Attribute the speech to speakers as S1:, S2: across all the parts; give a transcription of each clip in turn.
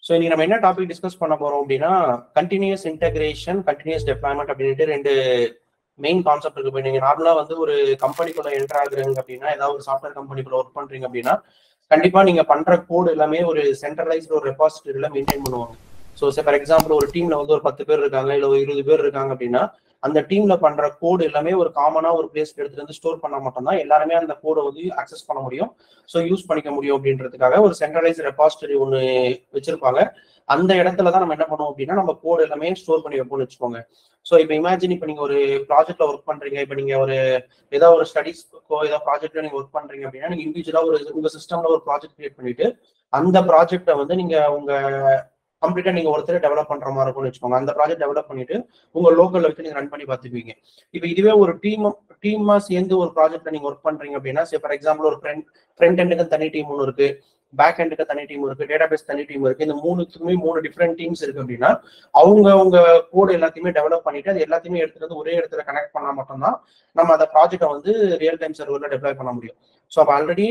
S1: so இன்னைக்கு நம்ம என்ன டாபிக் டிஸ்கஸ் பண்ண போறோம் அப்படின்னா கண்டினியூஸ் இன்டகிரேஷன் கண்டினியூஸ் டெப்ளாய்மெண்ட் அப்படின்ட்டு ரெண்டு மெயின் கான்செப்ட் இருக்கு இப்போ நீங்க நார்மலா வந்து ஒரு கம்பெனிக்குள்ள என்டர் ஆகுறீங்க அப்படின்னா ஏதாவது ஒரு சாஃப்ட்வேர் கம்பெனிக்குள்ள ஒர்க் பண்றீங்க அப்படின்னா கண்டிப்பா நீங்க பண்ற கோடு எல்லாமே ஒரு சென்ட்ரலைஸ்டு ஒரு ரெபாசிட்டரியில மெயின்டைன் பண்ணுவாங்க ஸோ ஃபார் எக்ஸாம்பிள் ஒரு டீம்ல வந்து ஒரு பத்து பேர் இருக்காங்க இல்ல ஒரு இருபது பேர் இருக்காங்க அப்படின்னா அந்த டீம்ல பண்ற கோடு எல்லாமே ஒரு காமனா ஒரு பிளேஸ்ல எடுத்துட்டு வந்து ஸ்டோர் பண்ணா மட்டும்தான் எல்லாருமே அந்த கோடை வந்து அக்சஸ் பண்ண முடியும் ஸோ யூஸ் பண்ணிக்க முடியும் அப்படின்றதுக்காக ஒரு சென்ட்ரலைஸ் ரெபாசிட்டரி ஒன்று வச்சிருப்பாங்க அந்த இடத்துல தான் நம்ம என்ன பண்ணுவோம் அப்படின்னா நம்ம கோடு எல்லாமே ஸ்டோர் பண்ணி வைப்போம்னு வச்சுக்கோங்க ஸோ இப்போ இமேஜின் இப்போ நீங்க ஒரு ப்ராஜெக்ட்ல ஒர்க் பண்றீங்க இப்போ நீங்க ஒரு ஏதாவது ஒரு ஸ்டடிஸ்க்கோ ஏதாவது ப்ராஜெக்ட்ல நீங்க ஒர்க் பண்றீங்க அப்படின்னா நீங்க இண்டிவிஜுவலா ஒரு உங்க சிஸ்டம்ல ஒரு ப்ராஜெக்ட் கிரியேட் பண்ணிட்டு அந்த ப்ராஜெக்ட்டை வந்து நீங்க உங்க கம்ப்ளீட்டா நீங்க ஒருத்தர் டெவலப் பண்ற மாதிரி இருக்கும்னு வச்சுக்கோங்க அந்த ப்ராஜெக்ட் டெவலப் பண்ணிட்டு உங்க லோக்கல்ல வச்சு நீங்க ரன் பண்ணி பார்த்துக்குவீங்க இப்போ இதுவே ஒரு டீம் டீமா சேர்ந்து ஒரு ப்ராஜெக்ட்ல நீங்க ஒர்க் பண்றீங்க அப்படின்னா ஃபார் எக்ஸாம்பிள் ஒரு ஃப்ரண்ட் ஃப்ரண்ட் எண்டுக்கு தனி டீம் ஒன்று இருக்கு பேக் எண்டுக்கு தனி டீம் இருக்கு டேட்டா பேஸ் தனி டீம் இருக்கு இந்த மூணுத்துக்குமே மூணு டிஃப்ரெண்ட் டீம்ஸ் இருக்கு அப்படின்னா அவங்க உங்க கோடு எல்லாத்தையுமே டெவலப் பண்ணிட்டு அது எல்லாத்தையுமே எடுத்துட்டு வந்து ஒரே இடத்துல கனெக்ட் பண்ணா மட்டும்தான் நம்ம அந்த ப்ராஜெக்டை வந்து ரியல் டைம் சர்வர்ல டெப்ளாய் பண்ண முடியும் ஸோ அப்போ ஆல்ரெடி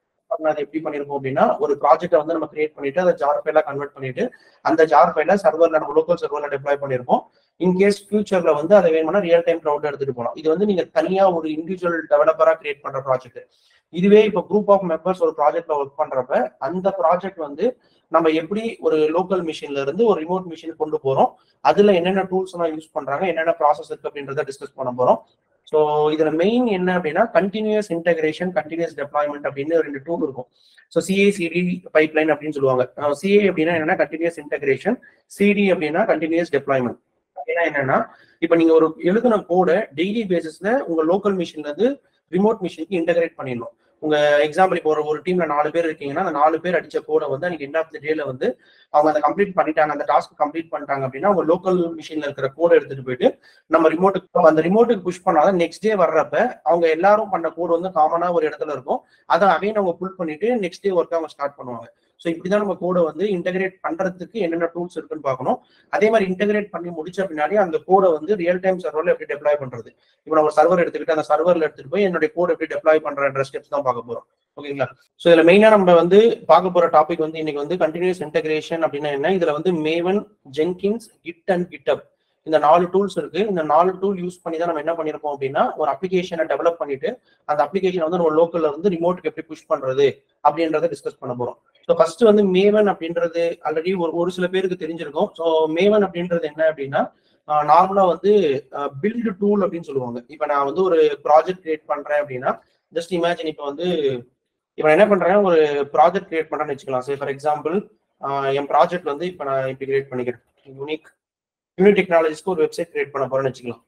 S1: அது எப்படி பண்ணிருக்கோம் அப்படின்னா ஒரு ப்ராஜெக்ட்டை வந்து நம்ம கிரியேட் பண்ணிட்டு அதை ஜார் ஃபைலா கன்வெர்ட் பண்ணிட்டு அந்த ஜார் ஃபைல சர்வர்ல நம்ம லோக்கல் சர்வர்ல டெப்ளாய் பண்ணிருப்போம் இன்கேஸ் ஃபியூச்சர்ல வந்து அதை வேணும்னா ரியல் டைம் க்ளவுட் எடுத்துட்டு போகலாம் இது வந்து நீங்க தனியா ஒரு இண்டிவிஜுவல் டெவலப்பரா கிரியேட் பண்ற ப்ராஜெக்ட் இதுவே இப்போ குரூப் ஆஃப் மெம்பர்ஸ் ஒரு ப்ராஜெக்ட்ல ஒர்க் பண்றப்ப அந்த ப்ராஜெக்ட் வந்து நம்ம எப்படி ஒரு லோக்கல் மிஷின்ல இருந்து ஒரு ரிமோட் மிஷின் கொண்டு போறோம் அதுல என்னென்ன டூல்ஸ் எல்லாம் யூஸ் பண்றாங்க என்னென்ன ப்ராசஸ் இருக்கு அப்படின்றத டிஸ்கஸ் பண்ண போறோம் ஸோ இதுல மெயின் என்ன அப்படின்னா கண்டினியூஸ் இன்டகிரேஷன் கண்டினியூஸ் டெப்ளாய்மெண்ட் அப்படின்னு ரெண்டு டூல் இருக்கும் ஸோ சிஏசிடி பைப் லைன் அப்படின்னு சொல்லுவாங்க சிஏ அப்படின்னா என்னன்னா கண்டினியூஸ் இன்டகிரேஷன் சிடி அப்படின்னா கண்டினியூஸ் டெப்ளாய்மெண்ட் அப்படின்னா என்னன்னா இப்போ நீங்க ஒரு எழுதின கோடை டெய்லி பேசிஸ்ல உங்க லோக்கல் மிஷின்ல இருந்து ரிமோட் மிஷினுக்கு இன்டகிரேட் பண்ணிடணும் உங்க எக்ஸாம்பிள் இப்போ ஒரு ஒரு டீம்ல நாலு பேர் இருக்கீங்கன்னா அந்த நாலு பேர் அடிச்ச கோடை வந்து அன்னைக்கு எண்ட் ஆஃப் த டேல வந்து அவங்க அதை கம்ப்ளீட் பண்ணிட்டாங்க அந்த டாஸ்க் கம்ப்ளீட் பண்ணிட்டாங்க அப்படின்னா அவங்க லோக்கல் மிஷின்ல இருக்கிற கோடை எடுத்துட்டு போயிட்டு நம்ம ரிமோட்டுக்கு அந்த ரிமோட்டுக்கு புஷ் பண்ணாதான் நெக்ஸ்ட் டே வர்றப்ப அவங்க எல்லாரும் பண்ண கோடு வந்து காமனா ஒரு இடத்துல இருக்கும் அதை அகைன் அவங்க புல் பண்ணிட்டு நெக்ஸ்ட் டே ஒர்க் அவங்க ஸ்டார்ட் பண்ணுவாங்க ஸோ இப்படிதான் நம்ம கோடை வந்து இன்டகிரேட் பண்றதுக்கு என்னென்ன டூல்ஸ் இருக்குன்னு பார்க்கணும் அதே மாதிரி இன்டகிரேட் பண்ணி முடிச்ச பின்னாடி அந்த கோடை வந்து ரியல் டைம் சர்வர்ல எப்படி டெப்ளாய் பண்றது இப்போ நம்ம சர்வர் எடுத்துக்கிட்டு அந்த சர்வர்ல எடுத்துட்டு போய் என்னுடைய கோட் எப்படி டெப்ளாய் பண்றன்ற ஸ்டெப்ஸ் தான் பார்க்க போறோம் ஓகேங்களா ஸோ இதுல மெயினா நம்ம வந்து பார்க்க போற டாபிக் வந்து இன்னைக்கு வந்து கண்டினியூஸ் இன்டகிரேஷன் அப்படின்னா என்ன இதுல வந்து Maven Jenkins Git and GitHub இந்த நாலு டூல்ஸ் இருக்கு இந்த நாலு டூல் யூஸ் பண்ணி தான் நம்ம என்ன பண்ணிருக்கோம் அப்படின்னா ஒரு அப்ளிகேஷனை டெவலப் பண்ணிட்டு அந்த அப்ளிகேஷன் வந்து நம்ம லோக்கல்ல இருந்து ரிமோட்டுக்கு எப்படி புஷ் பண்றது அப்படின்றத டிஸ்கஸ் பண்ண போறோம் ஸோ ஃபர்ஸ்ட் வந்து மேவன் அப்படின்றது ஆல்ரெடி ஒரு ஒரு சில பேருக்கு தெரிஞ்சிருக்கும் ஸோ மேவன் அப்படின்றது என்ன அப்படின்னா நார்மலா வந்து பில்டு டூல் அப்படின்னு சொல்லுவாங்க இப்போ நான் வந்து ஒரு ப்ராஜெக்ட் கிரியேட் பண்றேன் அப்படின்னா ஜஸ்ட் இமேஜின் இப்போ வந்து இப்போ நான் என்ன பண்றேன் ஒரு ப்ராஜெக்ட் கிரியேட் பண்றேன்னு வச்சுக்கலாம் சரி ஃபார் எக்ஸாம்பிள் என் ப்ராஜெக்ட் வந்து இப்போ நான் இப்படி கிரியேட் பண்ணிக்கிறேன் யூனிக் யூனிக் டெக்னாலஜிஸ்க்கு ஒரு வெப்சைட் கிரியேட் பண்ண போறேன்னு வச்சுக்கலாம்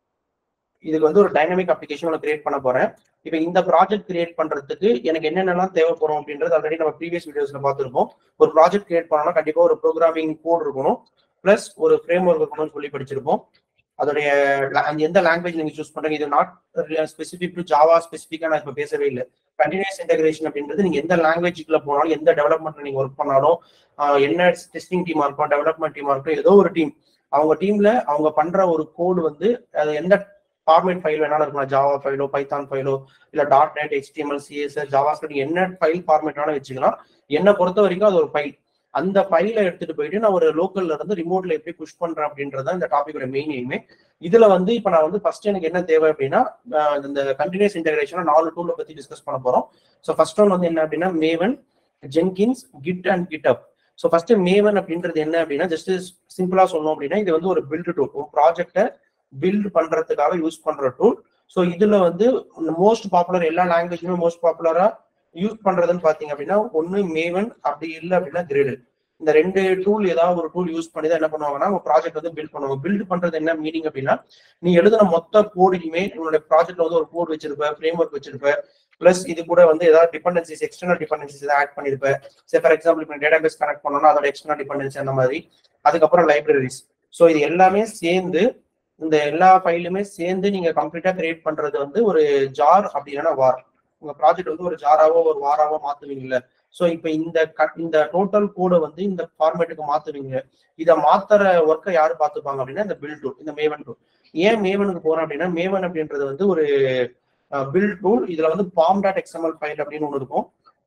S1: இதுக்கு வந்து ஒரு டைனமிக் அப்ளிகேஷன் ஒன்று கிரியேட் பண்ண போறேன் இப்போ இந்த ப்ராஜெக்ட் கிரியேட் பண்றதுக்கு எனக்கு என்னென்னலாம் தேவைப்படும் அப்படின்றது ஆல்ரெடி நம்ம ப்ரீவியஸ் வீடியோஸ்ல பார்த்துருப்போம் ஒரு ப்ராஜெக்ட் கிரியேட் பண்ணோம்னா கண்டிப்பா ஒரு ப்ரோக்ராமிங் கோட் இருக்கணும் பிளஸ் ஒரு ஃப்ரேம் ஒர்க் இருக்கணும்னு சொல்லி படிச்சிருப்போம் அதோடைய எந்த லாங்குவேஜ் நீங்க சூஸ் பண்றீங்க இது நாட் ஸ்பெசிபிக் டு ஜாவா ஸ்பெசிஃபிக்கா நான் இப்போ பேசவே இல்லை கண்டினியூஸ் இன்டகிரேஷன் அப்படின்றது நீங்க எந்த லாங்குவேஜுக்குள்ள போனாலும் எந்த டெவலப்மெண்ட்ல நீங்க ஒர்க் பண்ணாலும் என்ன டெஸ்டிங் டீமா இருக்கும் டெவலப்மெண்ட் டீமா இருக்கும் ஏதோ ஒரு டீம் அவங்க டீம்ல அவங்க பண்ற ஒரு கோடு வந்து அது எந்த ஃபார்மேட் ஃபைல் வேணாலும் இருக்கலாம் ஜாவா ஃபைலோ பைத்தான் ஃபைலோ இல்ல dot net HTML CSS JavaScript என்ன ஃபைல் ஃபார்மேட் வேணாலும் வச்சுக்கலாம் என்னை பொறுத்த வரைக்கும் அது ஒரு ஃபைல் அந்த ஃபைலை எடுத்துட்டு போயிட்டு நான் ஒரு லோக்கல்ல இருந்து ரிமோட்ல எப்படி புஷ் பண்றேன் அப்படின்றத இந்த டாபிக்கோட மெயின் எய்மே இதுல வந்து இப்ப நான் வந்து ஃபர்ஸ்ட் எனக்கு என்ன தேவை அப்படின்னா இந்த கண்டினியூஸ் இன்டகிரேஷன் நாலு டூலை பத்தி டிஸ்கஸ் பண்ண போறோம் ஸோ ஃபர்ஸ்ட் ஒன் வந்து என்ன அப்படின்னா Maven Jenkins Git and GitHub so first Maven அப்படின்றது என்ன அப்படின்னா ஜஸ்ட் சிம்பிளா சொன்னோம் அப்படின்னா இது வந்து ஒரு பில்டு டூல் ஒரு ப்ராஜெக்டை பில்ட் பண்றதுக்காக யூஸ் பண்ற டூல் ஸோ இதுல வந்து மோஸ்ட் பாப்புலர் எல்லா லாங்குவேஜுமே மோஸ்ட் பாப்புலரா யூஸ் பண்றதுன்னு பாத்தீங்க அப்படின்னா ஒன்னு மேவன் அப்படி இல்லை அப்படின்னா கிரேடு இந்த ரெண்டு டூல் ஏதாவது ஒரு டூல் யூஸ் பண்ணி தான் என்ன பண்ணுவாங்கன்னா உங்க ப்ராஜெக்ட் வந்து பில்ட் பண்ணுவாங்க பில்ட் பண்றது என்ன மீனிங் அப்படின்னா நீ எழுதின மொத்த கோடுலையுமே உன்னோட ப்ராஜெக்ட்ல வந்து ஒரு கோட் வச்சிருப்ப ஃப்ரேம் ஒர்க் வச்சிருப்ப பிளஸ் இது கூட வந்து ஏதாவது டிபெண்டன்சிஸ் எக்ஸ்டர்னல் டிபெண்டன்சிஸ் ஏதாவது ஆட் பண்ணிருப்ப சரி ஃபார் எக்ஸாம்பிள் இப்போ டேட்டா பேஸ் கனெக்ட் பண்ணோம்னா அதோட எக்ஸ்டர்னல் டிபெண்டன்சி அந்த மாதிரி அதுக்கப்புறம் லைப்ரரிஸ் ஸோ இது எல்லாமே சேர்ந்து இந்த எல்லா ஃபைலுமே சேர்ந்து நீங்க கம்ப்ளீட்டா கிரியேட் பண்றது வந்து ஒரு ஜார் அப்படி இல்லைன்னா வார் உங்க ப்ராஜெக்ட் வந்து ஒரு ஜாராவோ ஒரு வாராவோ மாத்துவீங்கல்ல ஸோ இப்போ இந்த இந்த டோட்டல் கோடை வந்து இந்த ஃபார்மேட்டுக்கு மாத்துவீங்க இதை மாத்துற ஒர்க்கை யாரு பார்த்துப்பாங்க அப்படின்னா இந்த பில் டூல் இந்த மேவன் டூல் ஏன் மேவனுக்கு போறோம் அப்படின்னா மேவன் அப்படின்றது வந்து ஒரு பில் டூல் இதுல வந்து பாம் டாட் எக்ஸ்எம்எல் ஃபைல் அப்படின்னு ஒன்று இருக்கும்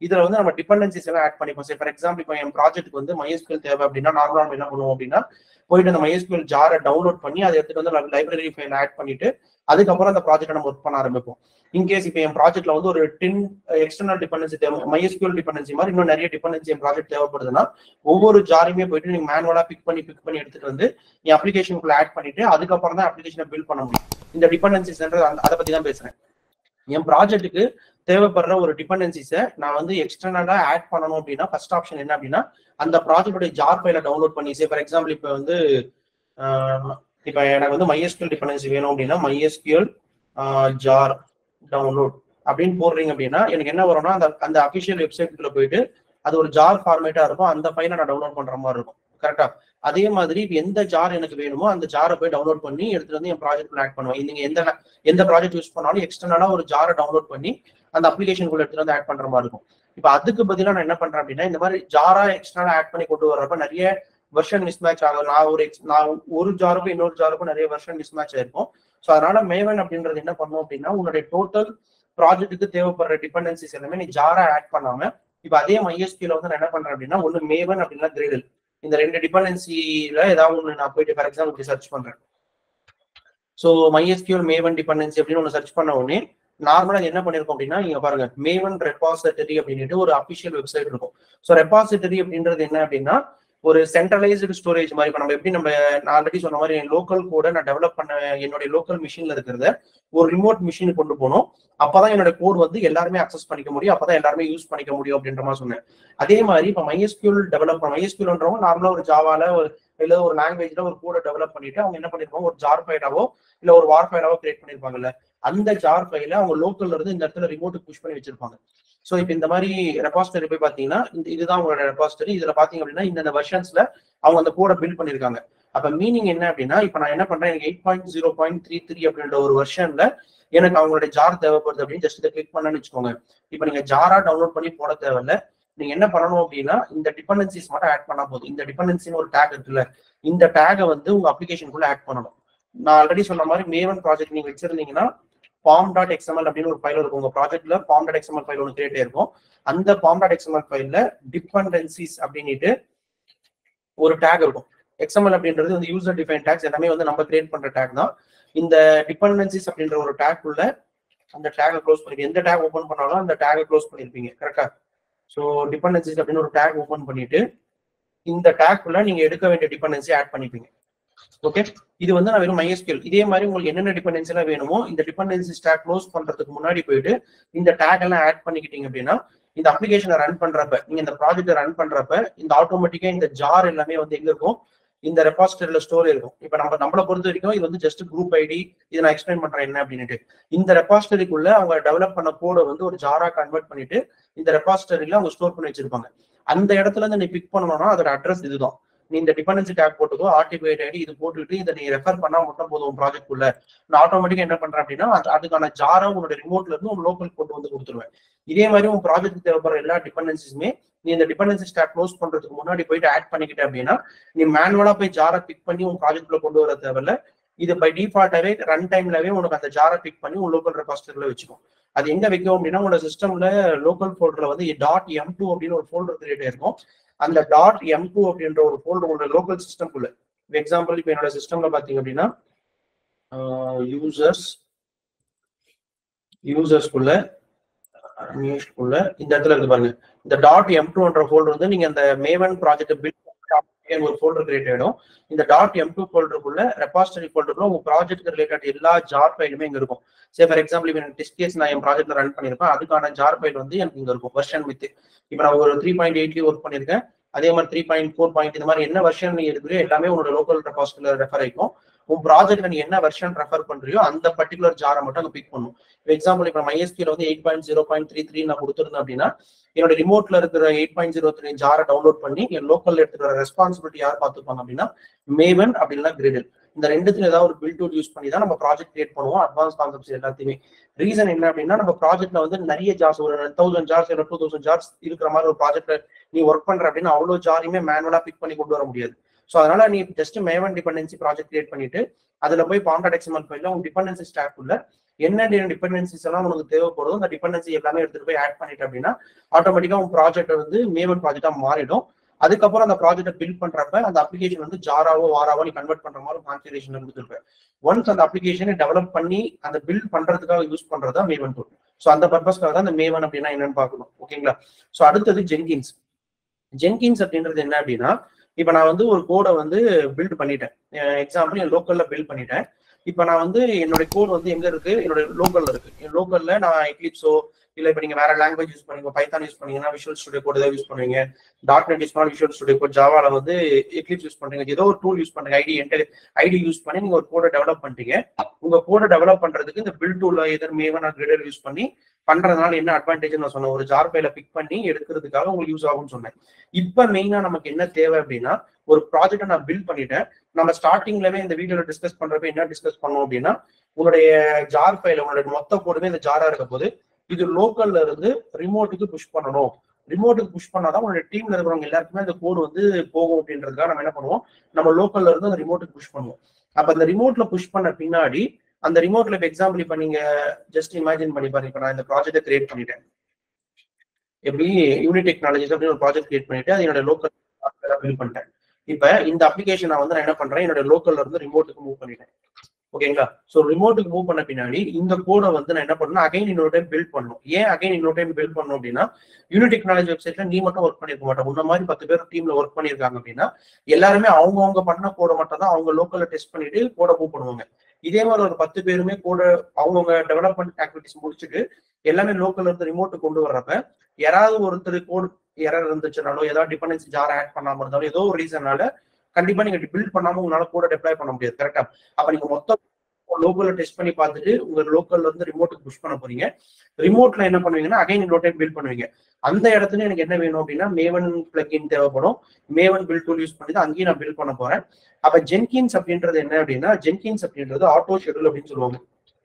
S1: இதுல வந்து நம்ம டிபெண்டன்சிஸ் எல்லாம் ஆட் பண்ணிப்போம் ஃபார் எக்ஸாம்பிள் இப்போ என் ப்ராஜெக்ட் வந்து MySQL தேவை அப்படின்னா நார்மலா நம்ம என்ன பண்ணுவோம் அப்படின்னா போயிட்டு அந்த MySQL ஜாரை டவுன்லோட் பண்ணி அதை எடுத்துட்டு வந்து லைப்ரரி ஃபைல் ஆட் பண்ணிட்டு அதுக்கப்புறம் அந்த ப்ராஜெக்ட் நம்ம ஒர்க் பண்ண ஆரம்பிப்போம் இன்கேஸ் இப்போ என் ப்ராஜெக்ட்ல வந்து ஒரு டென் எக்ஸ்டர்னல் டிபெண்டன்சி தேவை MySQL டிபெண்டன்சி மாதிரி இன்னும் நிறைய டிபெண்டன்சி என் ப்ராஜெக்ட் தேவைப்படுதுன்னா ஒவ்வொரு ஜாரையுமே போயிட்டு நீங்க மேனுவலா பிக் பண்ணி பிக் பண்ணி எடுத்துட்டு வந்து என் அப்ளிகேஷனுக்குள்ள ஆட் பண்ணிட்டு அதுக்கப்புறம் தான் அப்ளிகேஷனை பில்ட் பண்ண முடியும் இந்த டிபெண்டன்சிஸ் அதை பத்தி தான் பேசுறேன் என் ப்ராஜெக்ட்டுக்கு தேவைப்படுற ஒரு டிபெண்டன்சிஸை நான் வந்து எக்ஸ்டர்னலா ஆட் பண்ணணும் அப்படின்னா ஃபர்ஸ்ட் ஆப்ஷன் என்ன அப்படின்னா அந்த ப்ராஜெக்டோட ஜார் ஃபைல டவுன்லோட் பண்ணி சே ஃபார் எக்ஸாம்பிள் இப்போ வந்து இப்போ எனக்கு வந்து MySQL டிபெண்டன்சி வேணும் அப்படின்னா MySQL ஜார் டவுன்லோட் அப்படின்னு போடுறீங்க அப்படின்னா எனக்கு என்ன வரும்னா அந்த அந்த அபிஷியல் வெப்சைட்குள்ள போயிட்டு அது ஒரு ஜார் ஃபார்மேட்டா இருக்கும் அந்த ஃபைலை நான் டவுன்லோட் பண்ற மாதிரி இருக்கும் கரெக்டா அதே மாதிரி இப்ப எந்த ஜார் எனக்கு வேணுமோ அந்த ஜாரை போய் டவுன்லோட் பண்ணி எடுத்துட்டு வந்து என் ப்ராஜெக்ட்ல ஆட் பண்ணுவேன் நீங்க எந்த எந்த ப்ராஜெக்ட் யூஸ் பண்ணாலும் எக்ஸ்டர்னலா ஒரு ஜாரை டவுன்லோட் பண்ணி அந்த அப்ளிகேஷனுக்குள்ள எடுத்துட்டு வந்து ஆட் பண்ற மாதிரி இருக்கும் இப்ப அதுக்கு பதிலா நான் என்ன பண்றேன் அப்படின்னா இந்த மாதிரி ஜாரா எக்ஸ்டர்னலா ஆட் பண்ணி கொண்டு வர்றப்ப நிறைய வெர்ஷன் மிஸ்மேட்ச் ஆகும் நான் ஒரு ex- நான் ஒரு ஜாருக்கும் இன்னொரு ஜாருக்கும் நிறைய வெர்ஷன் மிஸ்மேட்ச் ஆயிருக்கும் ஸோ அதனால மேவன் அப்படின்றது என்ன பண்ணும் அப்படின்னா உன்னுடைய டோட்டல் ப்ராஜெக்ட்டுக்கு தேவைப்படுற டிபெண்டன்சிஸ் எல்லாமே நீ ஜாரா ஆட் பண்ணாம இப்ப அதே MySQL வந்து நான் என்ன பண்றேன் அப்படின்னா ஒன்னு மேவன் அப்படின்னா கிரேடல் இந்த ரெண்டு டிபெண்டன்சில ஏதாவது ஒன்று நான் போயிட்டு ஃபார் எக்ஸாம்பிள் இப்படி சர்ச் பண்றேன் ஸோ MySQL மேவன் டிபெண்டன்சி அப்படின்னு ஒன்று சர்ச் பண்ண உடனே நார்மலா என்ன பண்ணிருக்கோம் அப்படின்னா நீங்க பாருங்க மேவன் ரெபாசிட்டரி அப்படின்ட்டு ஒரு அபிஷியல் வெப்சைட் இருக்கும் ஸோ ரெபாசிட்டரி அப்படின்றது என்ன அப்படின்னா ஒரு சென்ட்ரலைஸ்டு ஸ்டோரேஜ் மாதிரி இப்போ நம்ம எப்படி நம்ம நான் ஆல்ரெடி சொன்ன மாதிரி என் லோக்கல் கூட நான் டெவலப் பண்ண என்னுடைய லோக்கல் மிஷின்ல இருக்கிறத ஒரு ரிமோட் மிஷினுக்கு கொண்டு போகணும் அப்பதான் என்னோட கோட் வந்து எல்லாருமே அக்சஸ் பண்ணிக்க முடியும் அப்பதான் எல்லாருமே யூஸ் பண்ணிக்க முடியும் அப்படின்ற மாதிரி சொன்னேன் அதே மாதிரி இப்போ MySQL டெவலப் பண்ண MySQLன்றவங்க நார்மலா ஒரு ஜாவால ஒரு இல்ல ஒரு லாங்குவேஜ்ல ஒரு கோட டெவலப் பண்ணிட்டு அவங்க என்ன பண்ணிருப்பாங்க ஒரு ஜார் ஃபைலாவோ இல்ல ஒரு வார் ஃபைலாவோ கிரியேட் பண்ணிருப்பாங்கல்ல அந்த ஜார் ஃபைல அவங்க லோக்கல்ல இருந்து இந்த இடத்துல ரிமோட்டுக்கு புஷ் பண்ணி வச்சிருப்பாங்க சோ இப்போ இந்த மாதிரி ரெபாசிட்டரி போய் பாத்தீங்கன்னா இந்த இதுதான் உங்களோட ரெபாசிட்டரி இதுல பாத்தீங்க அப்படின்னா இந்த வெர்ஷன்ஸ்ல அவங்க அந்த கோட பில்ட் பண்ணிருக்காங்க அப்ப மீனிங் என்ன அப்படின்னா இப்ப நான் என்ன பண்றேன் எனக்கு eight point zero point three three அப்படின்ற ஒரு வெர்ஷன்ல எனக்கு அவங்களோட ஜார் தேவைப்படுது அப்படின்னு ஜஸ்ட் இதை கிளிக் பண்ணணும்னு வச்சுக்கோங்க இப்போ நீங்க ஜாரா டவுன்லோட் பண்ணி போட தேவையில்ல நீங்க என்ன பண்ணணும் அப்படின்னா இந்த டிபெண்டன்சிஸ் மட்டும் ஆட் பண்ணா போதும் இந்த டிபெண்டன்சின்னு ஒரு டேக் இருக்குல்ல இந்த டேகை வந்து உங்க அப்ளிகேஷனுக்குள்ள ஆட் பண்ணணும் நான் ஆல்ரெடி சொன்ன மாதிரி மேவன் ப்ராஜெக்ட் நீங்க வச்சிருந்தீங்கன்னா ஃபார்ம் டாட் எக்ஸ்எம்எல் அப்படின்னு ஒரு ஃபைல் இருக்கும் உங்க ப்ராஜெக்ட்ல ஃபார்ம் டாட் எக்ஸ்எம்எல் ஃபைல் ஒன்று கிரியேட் இருக்கும் அந்த ஃபார்ம் டாட் எக்ஸ்எம்எல் ஃபைல்ல டிபெண்டன்சிஸ் அப்படின்ட்டு ஒரு டேக் இருக்கும் எக்ஸ்எம்எல் அப்படின்றது வந்து யூசர் டிஃபைன் டேக்ஸ் எல்லாமே வந்து நம்ம கிரியேட் பண்ற டேக் தான் இந்த டிபெண்டன்சிஸ் அப்படின்ற ஒரு டேக் உள்ள அந்த டேகை க்ளோஸ் பண்ணி எந்த டேக் ஓபன் பண்ணாலும் அந்த டேகை க்ளோஸ் பண்ணிருப்பீங்க கரெக்டா ஸோ டிபெண்டன்சிஸ் அப்படின்னு ஒரு டேக் ஓபன் பண்ணிட்டு இந்த டேக் உள்ள நீங்க எடுக்க வேண்டிய டிபெண்டன்சி ஆட் பண்ணிப்பீங்க ஓகே இது வந்து நான் வெறும் MySQL இதே மாதிரி உங்களுக்கு என்னென்ன டிபெண்டன்சி எல்லாம் வேணுமோ இந்த டிபெண்டன்சி ஸ்டாக் க்ளோஸ் பண்றதுக்கு முன்னாடி போயிட்டு இந்த டேக் எல்லாம் ஆட் பண்ணிக்கிட்டீங்க அப்படின்னா இந்த அப்ளிகேஷனை ரன் பண்றப்ப நீங்க இந்த ப்ராஜெக்ட் ரன் பண்றப்ப இந்த ஆட்டோமேட்டிக்கா இந்த ஜார் எல்லாமே வந்து எங்க இருக்கும் இந்த ரெபாசிட்டரியில ஸ்டோர் இருக்கும் இப்ப நம்ம நம்மளை பொறுத்த வரைக்கும் இது வந்து ஜஸ்ட் குரூப் ஐடி இதை நான் எக்ஸ்பிளைன் பண்றேன் என்ன அப்படின்ட்டு இந்த ரெபாசிட்டரிக்குள்ள அவங்க டெவலப் பண்ண கோடை வந்து ஒரு ஜாரா கன்வெர்ட் பண்ணிட்டு இந்த ரெபாசிட்டரியில அவங்க ஸ்டோர் பண்ணி வச்சிருப்பாங்க அந்த இடத்துல இருந்து நீ பிக் பண்ணணும்னா அதோட அட்ரஸ் இதுதான் நீ இந்த டிபெண்டன்சி டேக் போட்டுக்கோ ஆர்டிஃபைட் ஐடி இது போட்டுக்கிட்டு இதை நீ ரெஃபர் பண்ணா மட்டும் போதும் உன் ப்ராஜெக்ட் குள்ள நான் ஆட்டோமேட்டிக்கா என்ன பண்றேன் அப்படின்னா அது- அதுக்கான ஜாரா உன்னோட ரிமோட்ல இருந்து உன் லோக்கல் போட்டு வந்து கொடுத்துருவேன் இதே மாதிரி உன் ப்ராஜெக்ட் தேவைப்படுற எல்லா டிபெண்டன்சிஸுமே நீ இந்த டிபெண்டன்சி ஸ்டாக் க்ளோஸ் பண்றதுக்கு முன்னாடி போயிட்டு ஆட் பண்ணிக்கிட்ட அப்படின்னா நீ மேனுவலா போய் ஜாரா பிக் பண்ணி உன் ப்ராஜெக்ட்ல கொண்டு வர தேவையில்ல இது பை டிஃபால்ட்டாவே ரன் டைம்லவே உனக்கு அந்த ஜாரை பிக் பண்ணி உன் லோக்கல் ரெபாசிட்டரியில வச்சுக்கும் அது எங்க வைக்கும் அப்படின்னா உங்களோட சிஸ்டம்ல லோக்கல் ஃபோல்டர்ல வந்து டாட் எம் டூ அப்படின்னு ஒரு ஃபோல்டர் கிரியேட் ஆயிருக்கும் அந்த டாட் எம் டூ அப்படின்ற ஒரு ஃபோல்டர் உங்களோட லோக்கல் சிஸ்டம்குள்ள எக்ஸாம்பிள் இப்போ என்னோட சிஸ்டம்ல பாத்தீங்க அப்படின்னா யூசர்ஸ் யூசர்ஸ்குள்ள நியூஸ்க்குள்ள இந்த இடத்துல இருக்கு பாருங்க இந்த டாட் எம் டூன்ற ஃபோல்டர் வந்து நீங்க அந்த மேவன் ப்ராஜெக்ட் பில்ட் ஒரு ஃபோல்டர் கிரியேட் ஆயிடும் இந்த டாட் எம் டூ ஃபோல்டருக்குள்ள ரெபாசிட்டரி ஃபோல்டருக்குள்ள உங்க ப்ராஜெக்ட் ரிலேட்டட் எல்லா ஜார் ஃபைலுமே இங்க இருக்கும் சே ஃபார் எக்ஸாம்பிள் இப்போ எனக்கு டெஸ்ட் கேஸ் நான் என் ப்ராஜெக்ட்ல ரன் பண்ணிருப்பேன் அதுக்கான ஜார் ஃபைல் வந்து எனக்கு இங்க இருக்கும் வெர்ஷன் வித் இப்போ நான் ஒரு த்ரீ பாயிண்ட் எயிட்லி ஒர்க் பண்ணிருக்கேன் அதே மாதிரி த்ரீ பாயிண்ட் ஃபோர் பாயிண்ட் இந்த மாதிரி என்ன வெர்ஷன் நீ இருக்கிறியோ எல்லாமே உன்னோட லோக்கல் ரெபாசிட்டரியில் ரெஃபர் ஆயிக்கும் உன் ப்ராஜெக்ட்ல நீ என்ன வெர்ஷன் ரெஃபர் பண்றியோ அந்த பர்டிகுலர் ஜாரை மட்டும் அங்க பிக் பண்ணும் எக்ஸாம்பிள் இப்போ MySQL வந்து eight point zero point three three நான் கொடுத்துருந்தேன் அப்படின்னா என்னோட ரிமோட்ல இருக்கிற எயிட் பாயிண்ட் ஜீரோ த்ரீ ஜாரை டவுன்லோட் பண்ணி என் லோக்கல் எடுத்துக்கிற ரெஸ்பான்சிபிலிட்டி யார் பார்த்துப்பாங்க அப்படின்னா மேவன் அப்படின்னா கிரிடில் இந்த ரெண்டுத்துல ஏதாவது ஒரு பில் டூல் யூஸ் பண்ணி தான் நம்ம ப்ராஜெக்ட் கிரியேட் பண்ணுவோம் அட்வான்ஸ் கான்செப்ட்ஸ் எல்லாத்தையுமே ரீசன் என்ன அப்படின்னா நம்ம ப்ராஜெக்ட்ல வந்து நிறைய ஜார்ஸ் ஒரு தௌசண்ட் ஜார்ஸ் இல்லை டூ தௌசண்ட் ஜார்ஸ் இருக்கிற மாதிரி ஒரு ப்ராஜெக்ட் நீ ஒர்க் பண்ற அப்படின்னா அவ்வளோ ஜாரையுமே மேனுவலா பிக் பண்ணி கொண்டு வர முடியாது ஸோ அதனால நீ just Maven dependency project create பண்ணிட்டு அதுல போய் பாண்டாட் எக்ஸ்எம்எல் ஃபைல்ல உங்க டிபெண்டன்சி ஸ்டாக் உள்ள என்ன டிபெண்டன்சிஸ் எல்லாம் உனக்கு தேவைப்படுதோ அந்த டிபெண்டன்சி எல்லாமே எடுத்துட்டு போய் ஆட் பண்ணிட்டு அப்படின்னா ஆட்டோமேட்டிக்கா உங்க ப்ராஜெக்ட் வந்து மேவன் ப்ராஜெக்டா மாறிடும் அதுக்கப்புறம் அந்த ப்ராஜெக்ட்டை பில்ட் பண்றப்ப அந்த அப்ளிகேஷன் வந்து ஜாராவோ வாராவோ நீ கன்வெர்ட் பண்ற மாதிரி கான்ஃபிகரேஷன் கொடுத்துருப்பேன் ஒன்ஸ் அந்த அப்ளிகேஷனை டெவலப் பண்ணி அந்த பில்ட் பண்றதுக்காக யூஸ் பண்றதா மேவன் டூல் ஸோ அந்த பர்பஸ்க்காக தான் அந்த மேவன் அப்படின்னா என்னன்னு பார்க்கணும் ஓகேங்களா ஸோ அடுத்தது ஜென்கின்ஸ் ஜென்கின்ஸ் அப்படின்றது என்ன அப்படின்னா இப்போ நான் வந்து ஒரு கோடை வந்து பில்ட் பண்ணிட்டேன் எக்ஸாம்பிள் என் லோக்கல்ல பில்ட் பண்ணிட்டேன் இப்போ நான் வந்து என்னோட கோட் வந்து எங்க இருக்கு என்னோட லோக்கல்ல இருக்கு என் லோக்கல்ல நான் எக்லிப்ஸோ இல்ல இப்போ நீங்க வேற லாங்குவேஜ் யூஸ் பண்ணீங்க பைத்தான் யூஸ் பண்ணீங்கன்னா விஷுவல் ஸ்டுடியோ கோட் ஏதாவது யூஸ் பண்ணுவீங்க டாட் நெட் யூஸ் பண்ணா விஷுவல் ஸ்டுடியோ கோட் ஜாவால வந்து எக்லிப்ஸ் யூஸ் பண்றீங்க ஏதோ ஒரு டூல் யூஸ் பண்ணுங்க ஐடி என்டர் ஐடி யூஸ் பண்ணி நீங்க ஒரு கோடை டெவலப் பண்ணிட்டீங்க உங்க கோடை டெவலப் பண்றதுக்கு இந்த பில் டூல்ல either Maven or Gradle use பண்ணி பண்றதுனால என்ன அட்வான்டேஜ் நான் சொன்னேன் ஒரு ஜார் பைல பிக் பண்ணி எடுக்கிறதுக்காக உங்களுக்கு யூஸ் ஆகும்னு சொன்னேன் இப்ப மெயினா நமக்கு என்ன தேவை அப்படின்னா ஒரு ப்ராஜெக்ட்டை நான் பில்ட் பண்ணிட்டேன் நம்ம ஸ்டார்டிங்லவே இந்த வீடியோல டிஸ்கஸ் பண்றப்ப என்ன டிஸ்கஸ் பண்ணோம் அப்படின்னா உங்களுடைய ஜார் ஃபைல் உங்களுடைய மொத்த கோடுமே இந்த ஜாரா இருக்க போது இது லோக்கல்ல இருந்து ரிமோட்டுக்கு புஷ் பண்ணணும் ரிமோட்டுக்கு புஷ் பண்ணாதான் உங்களுடைய டீம்ல இருக்கிறவங்க எல்லாருக்குமே அந்த கோடு வந்து போகும் அப்படின்றதுக்காக நம்ம என்ன பண்ணுவோம் நம்ம லோக்கல்ல இருந்து அந்த ரிமோட்டுக்கு புஷ் பண்ணுவோம் அப்ப அந்த ரிமோட்ல புஷ் பண்ண பின்னாடி அந்த ரிமோட்ல இப்ப எக்ஸாம்பிள் இப்ப நீங்க ஜஸ்ட் இமேஜின் பண்ணி பாருங்க இப்ப நான் இந்த ப்ராஜெக்ட்டை கிரியேட் பண்ணிட்டேன் எப்படி யூனிட் டெக்னாலஜிஸ் அப்படின்னு ஒரு ப்ராஜெக்ட் கிரியேட் பண்ணிட்டு அது என்னோட லோக்கல் பில் பண்ணிட்டேன் இப்ப இந்த அப்ளிகேஷன் நான் வந்து நான் என்ன பண்றேன் என்னோட லோக்கல்ல இருந்து ரிமோட்டுக்கு மூவ் பண்ணிட்டேன் ஓகேங்களா சோ ரிமோட்டுக்கு மூவ் பண்ண பின்னாடி இந்த கோடை வந்து நான் என்ன பண்ணணும் அகைன் இன்னொரு டைம் பில்ட் பண்ணணும் ஏன் அகைன் இன்னொரு டைம் பில்ட் பண்ணணும் அப்படின்னா யூனிட் டெக்னாலஜி வெப்சைட்ல நீ மட்டும் ஒர்க் பண்ணிருக்க மாட்டோம் உன்ன மாதிரி பத்து பேர் டீம்ல ஒர்க் பண்ணிருக்காங்க அப்படின்னா எல்லாருமே அவங்கவுங்க பண்ண கோடை மட்டும் தான் அவங்க லோக்கல்ல டெஸ்ட் பண்ணிட்டு கோடை மூவ் பண்ணுவாங்க இதே மாதிரி ஒரு பத்து பேருமே கூட அவங்கவுங்க டெவலப்மெண்ட் ஆக்டிவிட்டிஸ் முடிச்சுட்டு எல்லாமே லோக்கல்ல இருந்து ரிமோட் கொண்டு வர்றப்ப யாராவது ஒருத்தர் கோட் எரர் இருந்துச்சுனாலோ ஏதாவது டிபெண்டன்சி ஜார் ஆட் பண்ணாம இருந்தாலும் ஏதோ ஒரு ரீசனால கண்டிப்பா நீங்க பில்ட் பண்ணாம உங்களால கூட டெப்ளாய் பண்ண முடியாது கரெக்டா அப்ப நீங்க மொத்தம் லோக்கல்ல டெஸ்ட் பண்ணி பார்த்துட்டு உங்க லோக்கல்ல இருந்து ரிமோட்டுக்கு புஷ் பண்ண போறீங்க ரிமோட்ல என்ன பண்ணுவீங்கன்னா அகைன் இன்னொரு டைம் பில்ட் பண்ணுவீங்க அந்த இடத்துல எனக்கு என்ன வேணும் அப்படின்னா மேவன் பிளக்இன் தேவைப்படும் மேவன் பில் டூல் யூஸ் பண்ணி தான் அங்கேயும் நான் பில்ட் பண்ண போறேன் அப்ப ஜென்கின்ஸ் அப்படின்றது என்ன அப்படின்னா ஜென்கின்ஸ் அப்படின்றது ஆட்டோ ஷெடியூல் அப்படின்னு சொல்லுவாங்க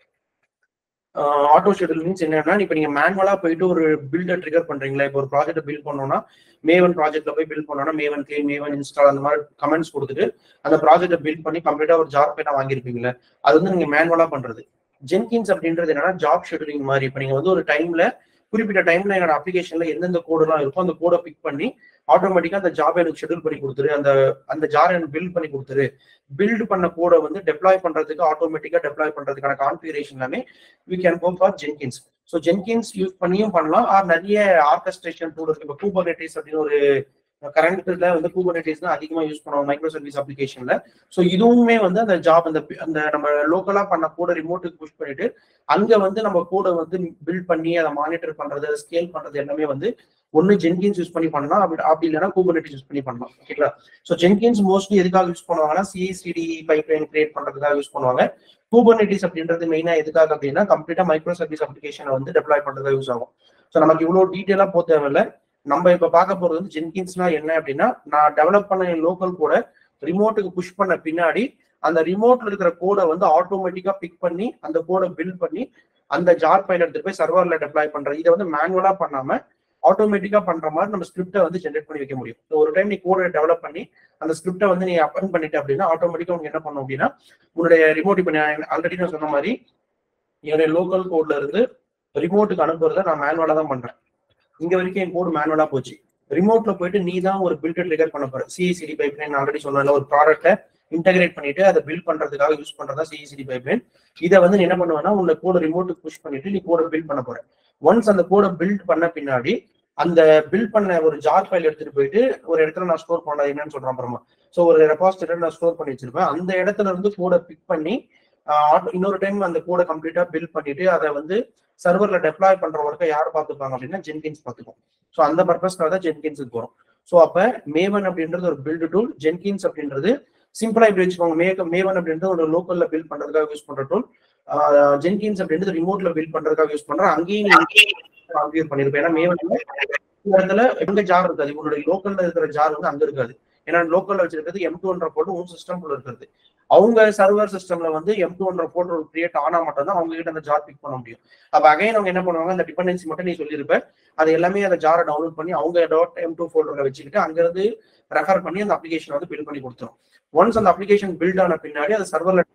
S1: ஆட்டோ ஷெடியூல் மீன்ஸ் என்னன்னா இப்ப நீங்க மேனுவலா போயிட்டு ஒரு பில்டர் ட்ரிகர் பண்றீங்களா இப்போ ஒரு ப்ராஜெக்ட் பில்ட் பண்ணோம்னா மேவன் ப்ராஜெக்ட்ல போய் பில்ட் பண்ணோம்னா மேவன் கிளீன் மேவன் இன்ஸ்டால் அந்த மாதிரி கமெண்ட்ஸ் கொடுத்துட்டு அந்த ப்ராஜெக்ட்டை பில்ட் பண்ணி கம்ப்ளீட்டா ஒரு ஜாப் பேனா வாங்கியிருப்பீங்களா அது வந்து நீங்க மேனுவலா பண்றது ஜென்கின்ஸ் அப்படின்றது என்னன்னா ஜாப் ஷெடியூலிங் மாதிரி இப்ப நீங்க வந்து ஒரு டைம்ல குறிப்பிட்ட டைம்ல என்னோட அப்ளிகேஷன்ல எந்தெந்த கோடெல்லாம் இருக்கோ அந்த கோடை பிக் பண்ணி ஆட்டோமேட்டிக்கா அந்த ஜாப் எனக்கு ஷெடியூல் பண்ணி கொடுத்துரு அந்த அந்த ஜார் எனக்கு பில்ட் பண்ணி கொடுத்துரு பில்ட் பண்ண கோடை வந்து டெப்ளாய் பண்றதுக்கு ஆட்டோமேட்டிக்கா டெப்ளாய் பண்றதுக்கான கான்ஃபிகரேஷன் எல்லாமே we can go for Jenkins so Jenkins use பண்ணியும் பண்ணலாம் ஆர் நிறைய ஆர்கஸ்ட்ரேஷன் டூல் இருக்கு இப்போ கூபர்நெட்டிஸ் அப்படின்னு ஒரு கரண்ட்ல வந்து கூபர்நெட்டிஸ் தான் அதிகமா யூஸ் பண்ணுவோம் மைக்ரோ சர்வீஸ் அப்ளிகேஷன்ல ஸோ இதுவுமே வந்து அந்த ஜாப் அந்த அந்த நம்ம லோக்கலா பண்ண கூட ரிமோட்டுக்கு புஷ் பண்ணிட்டு அங்க வந்து நம்ம கூட வந்து பில்ட் பண்ணி அதை மானிட்டர் பண்றது அதை ஸ்கேல் பண்றது எல்லாமே வந்து ஒன்னு ஜென்கின்ஸ் யூஸ் பண்ணி பண்ணலாம் அப்படி அப்படி இல்லைன்னா கூபர்நெட்டிஸ் யூஸ் பண்ணி பண்ணலாம் ஓகேங்களா ஸோ ஜென்கின்ஸ் மோஸ்ட்லி எதுக்காக யூஸ் பண்ணுவாங்கன்னா சிஐசிடி பைப்லைன் கிரியேட் பண்றதுக்காக யூஸ் பண்ணுவாங்க கூபர்நெட்டிஸ் அப்படின்றது மெயினா எதுக்காக அப்படின்னா கம்ப்ளீட்டா மைக்ரோ சர்வீஸ் அப்ளிகேஷனை வந்து டெப்ளாய் பண்றதுக்காக யூஸ் ஆகும் ஸோ நமக்கு இவ்வளவு டீட்டெயிலா போக தேவையில்ல நம்ம இப்ப பார்க்க போறது வந்து ஜென்கின்ஸ்னா என்ன அப்படின்னா நான் டெவலப் பண்ண லோக்கல் கூட ரிமோட்டுக்கு புஷ் பண்ண பின்னாடி அந்த ரிமோட்ல இருக்கிற கோடை வந்து ஆட்டோமேட்டிக்கா பிக் பண்ணி அந்த கோடை பில்ட் பண்ணி அந்த ஜார் ஃபைல் எடுத்துட்டு போய் சர்வர்ல டெப்ளாய் பண்றது இதை வந்து மேனுவலா பண்ணாம ஆட்டோமேட்டிக்கா பண்ற மாதிரி நம்ம ஸ்கிரிப்டை வந்து ஜென்ரேட் பண்ணி வைக்க முடியும் So, ஒரு டைம் நீ கோடை டெவலப் பண்ணி அந்த ஸ்கிரிப்டை வந்து நீ அப்பன் பண்ணிட்ட அப்படின்னா ஆட்டோமேட்டிக்கா உங்களுக்கு என்ன பண்ணும் அப்படின்னா உன்னுடைய ரிமோட் இப்ப ஆல்ரெடி நான் சொன்ன மாதிரி என்னுடைய லோக்கல் கோட்ல இருந்து ரிமோட்டுக்கு அனுப்புறத நான் மேனுவலா தான் பண்றேன் இங்க வரைக்கும் என் கோடு மேனுவலா போச்சு ரிமோட்ல போயிட்டு நீ தான் ஒரு பில்டர் ட்ரிகர் பண்ண போற சிஐசிடி பைப்லைன் ஆல்ரெடி சொன்னல ஒரு ப்ராடக்ட்டை இன்டகிரேட் பண்ணிட்டு அதை பில்ட் பண்றதுக்காக யூஸ் பண்றதா சிஐசிடி பைப்லைன் இதை வந்து நீ என்ன பண்ணுவேன்னா உன்னை கோட ரிமோட்டுக்கு புஷ் பண்ணிட்டு நீ கோட பில்ட் பண்ண போற ஒன்ஸ் அந்த கோட பில்ட் பண்ண பின்னாடி அந்த பில்ட் பண்ண ஒரு ஜார் ஃபைல் எடுத்துட்டு போயிட்டு ஒரு இடத்துல நான் ஸ்டோர் பண்ண என்னன்னு சொல்றேன் அப்புறமா ஸோ ஒரு ரெபாசிட்டரி நான் ஸ்டோர் பண்ணி வச்சிருப்பேன் அந்த இடத்துல இருந்து கோடை பிக் பண்ணி ஆஹ் இன்னொரு டைம் அந்த கோடை கம்ப்ளீட்டா பில்ட் பண்ணிட்டு அதை வந்து சர்வர்ல டெப்ளாய் பண்ற ஒர்க்கை யார் பார்த்துப்பாங்க அப்படின்னா ஜென்கின்ஸ் பார்த்துக்கும் ஸோ அந்த பர்பஸ்க்காக தான் ஜென்கின்ஸுக்கு போறோம் ஸோ அப்ப மேவன் அப்படின்றது ஒரு பில்டு டூல் ஜென்கின்ஸ் அப்படின்றது சிம்பிளா இப்படி வச்சுக்கோங்க மே மேவன் அப்படின்றது ஒரு லோக்கல்ல பில்ட் பண்றதுக்காக யூஸ் பண்ற டூல் ஜென்கின்ஸ் அப்படின்றது ரிமோட்ல பில்ட் பண்றதுக்காக யூஸ் பண்றேன் அங்கேயும் கான்ஃபிகர் பண்ணிருப்பேன் ஏன்னா மேவன் இந்த இடத்துல எங்க ஜார் இருக்காது உங்களுடைய லோக்கல்ல இருக்கிற ஜார் வந்து அங்க இருக்காது ஏன்னா லோக்கல்ல வச்சிருக்கிறது எம் டூ ஹண்ட்ரட் போட்டு உன் சிஸ்டம்குள்ள இருக்கிறது அவங்க சர்வர் சிஸ்டம்ல வந்து எம் டூ ஹண்ட்ரட் போட்டு ஒரு கிரியேட் ஆனா மட்டும் தான் அவங்க கிட்ட அந்த ஜார் பிக் பண்ண முடியும் அப்ப அகைன் அவங்க என்ன பண்ணுவாங்க அந்த டிபெண்டன்சி மட்டும் நீ சொல்லியிருப்ப அது எல்லாமே அந்த ஜாரை டவுன்லோட் பண்ணி அவங்க டாட் எம் டூ ஃபோல்டர்ல வச்சுக்கிட்டு அங்க இருந்து ரெஃபர் பண்ணி அந்த அப்ளிகேஷன் வந்து பில்ட் பண்ணி கொடுத்துரும் ஒன்ஸ் அந்த அப்ளிகேஷன் பில்ட் ஆன பின்னாடி அது சர்வர்ல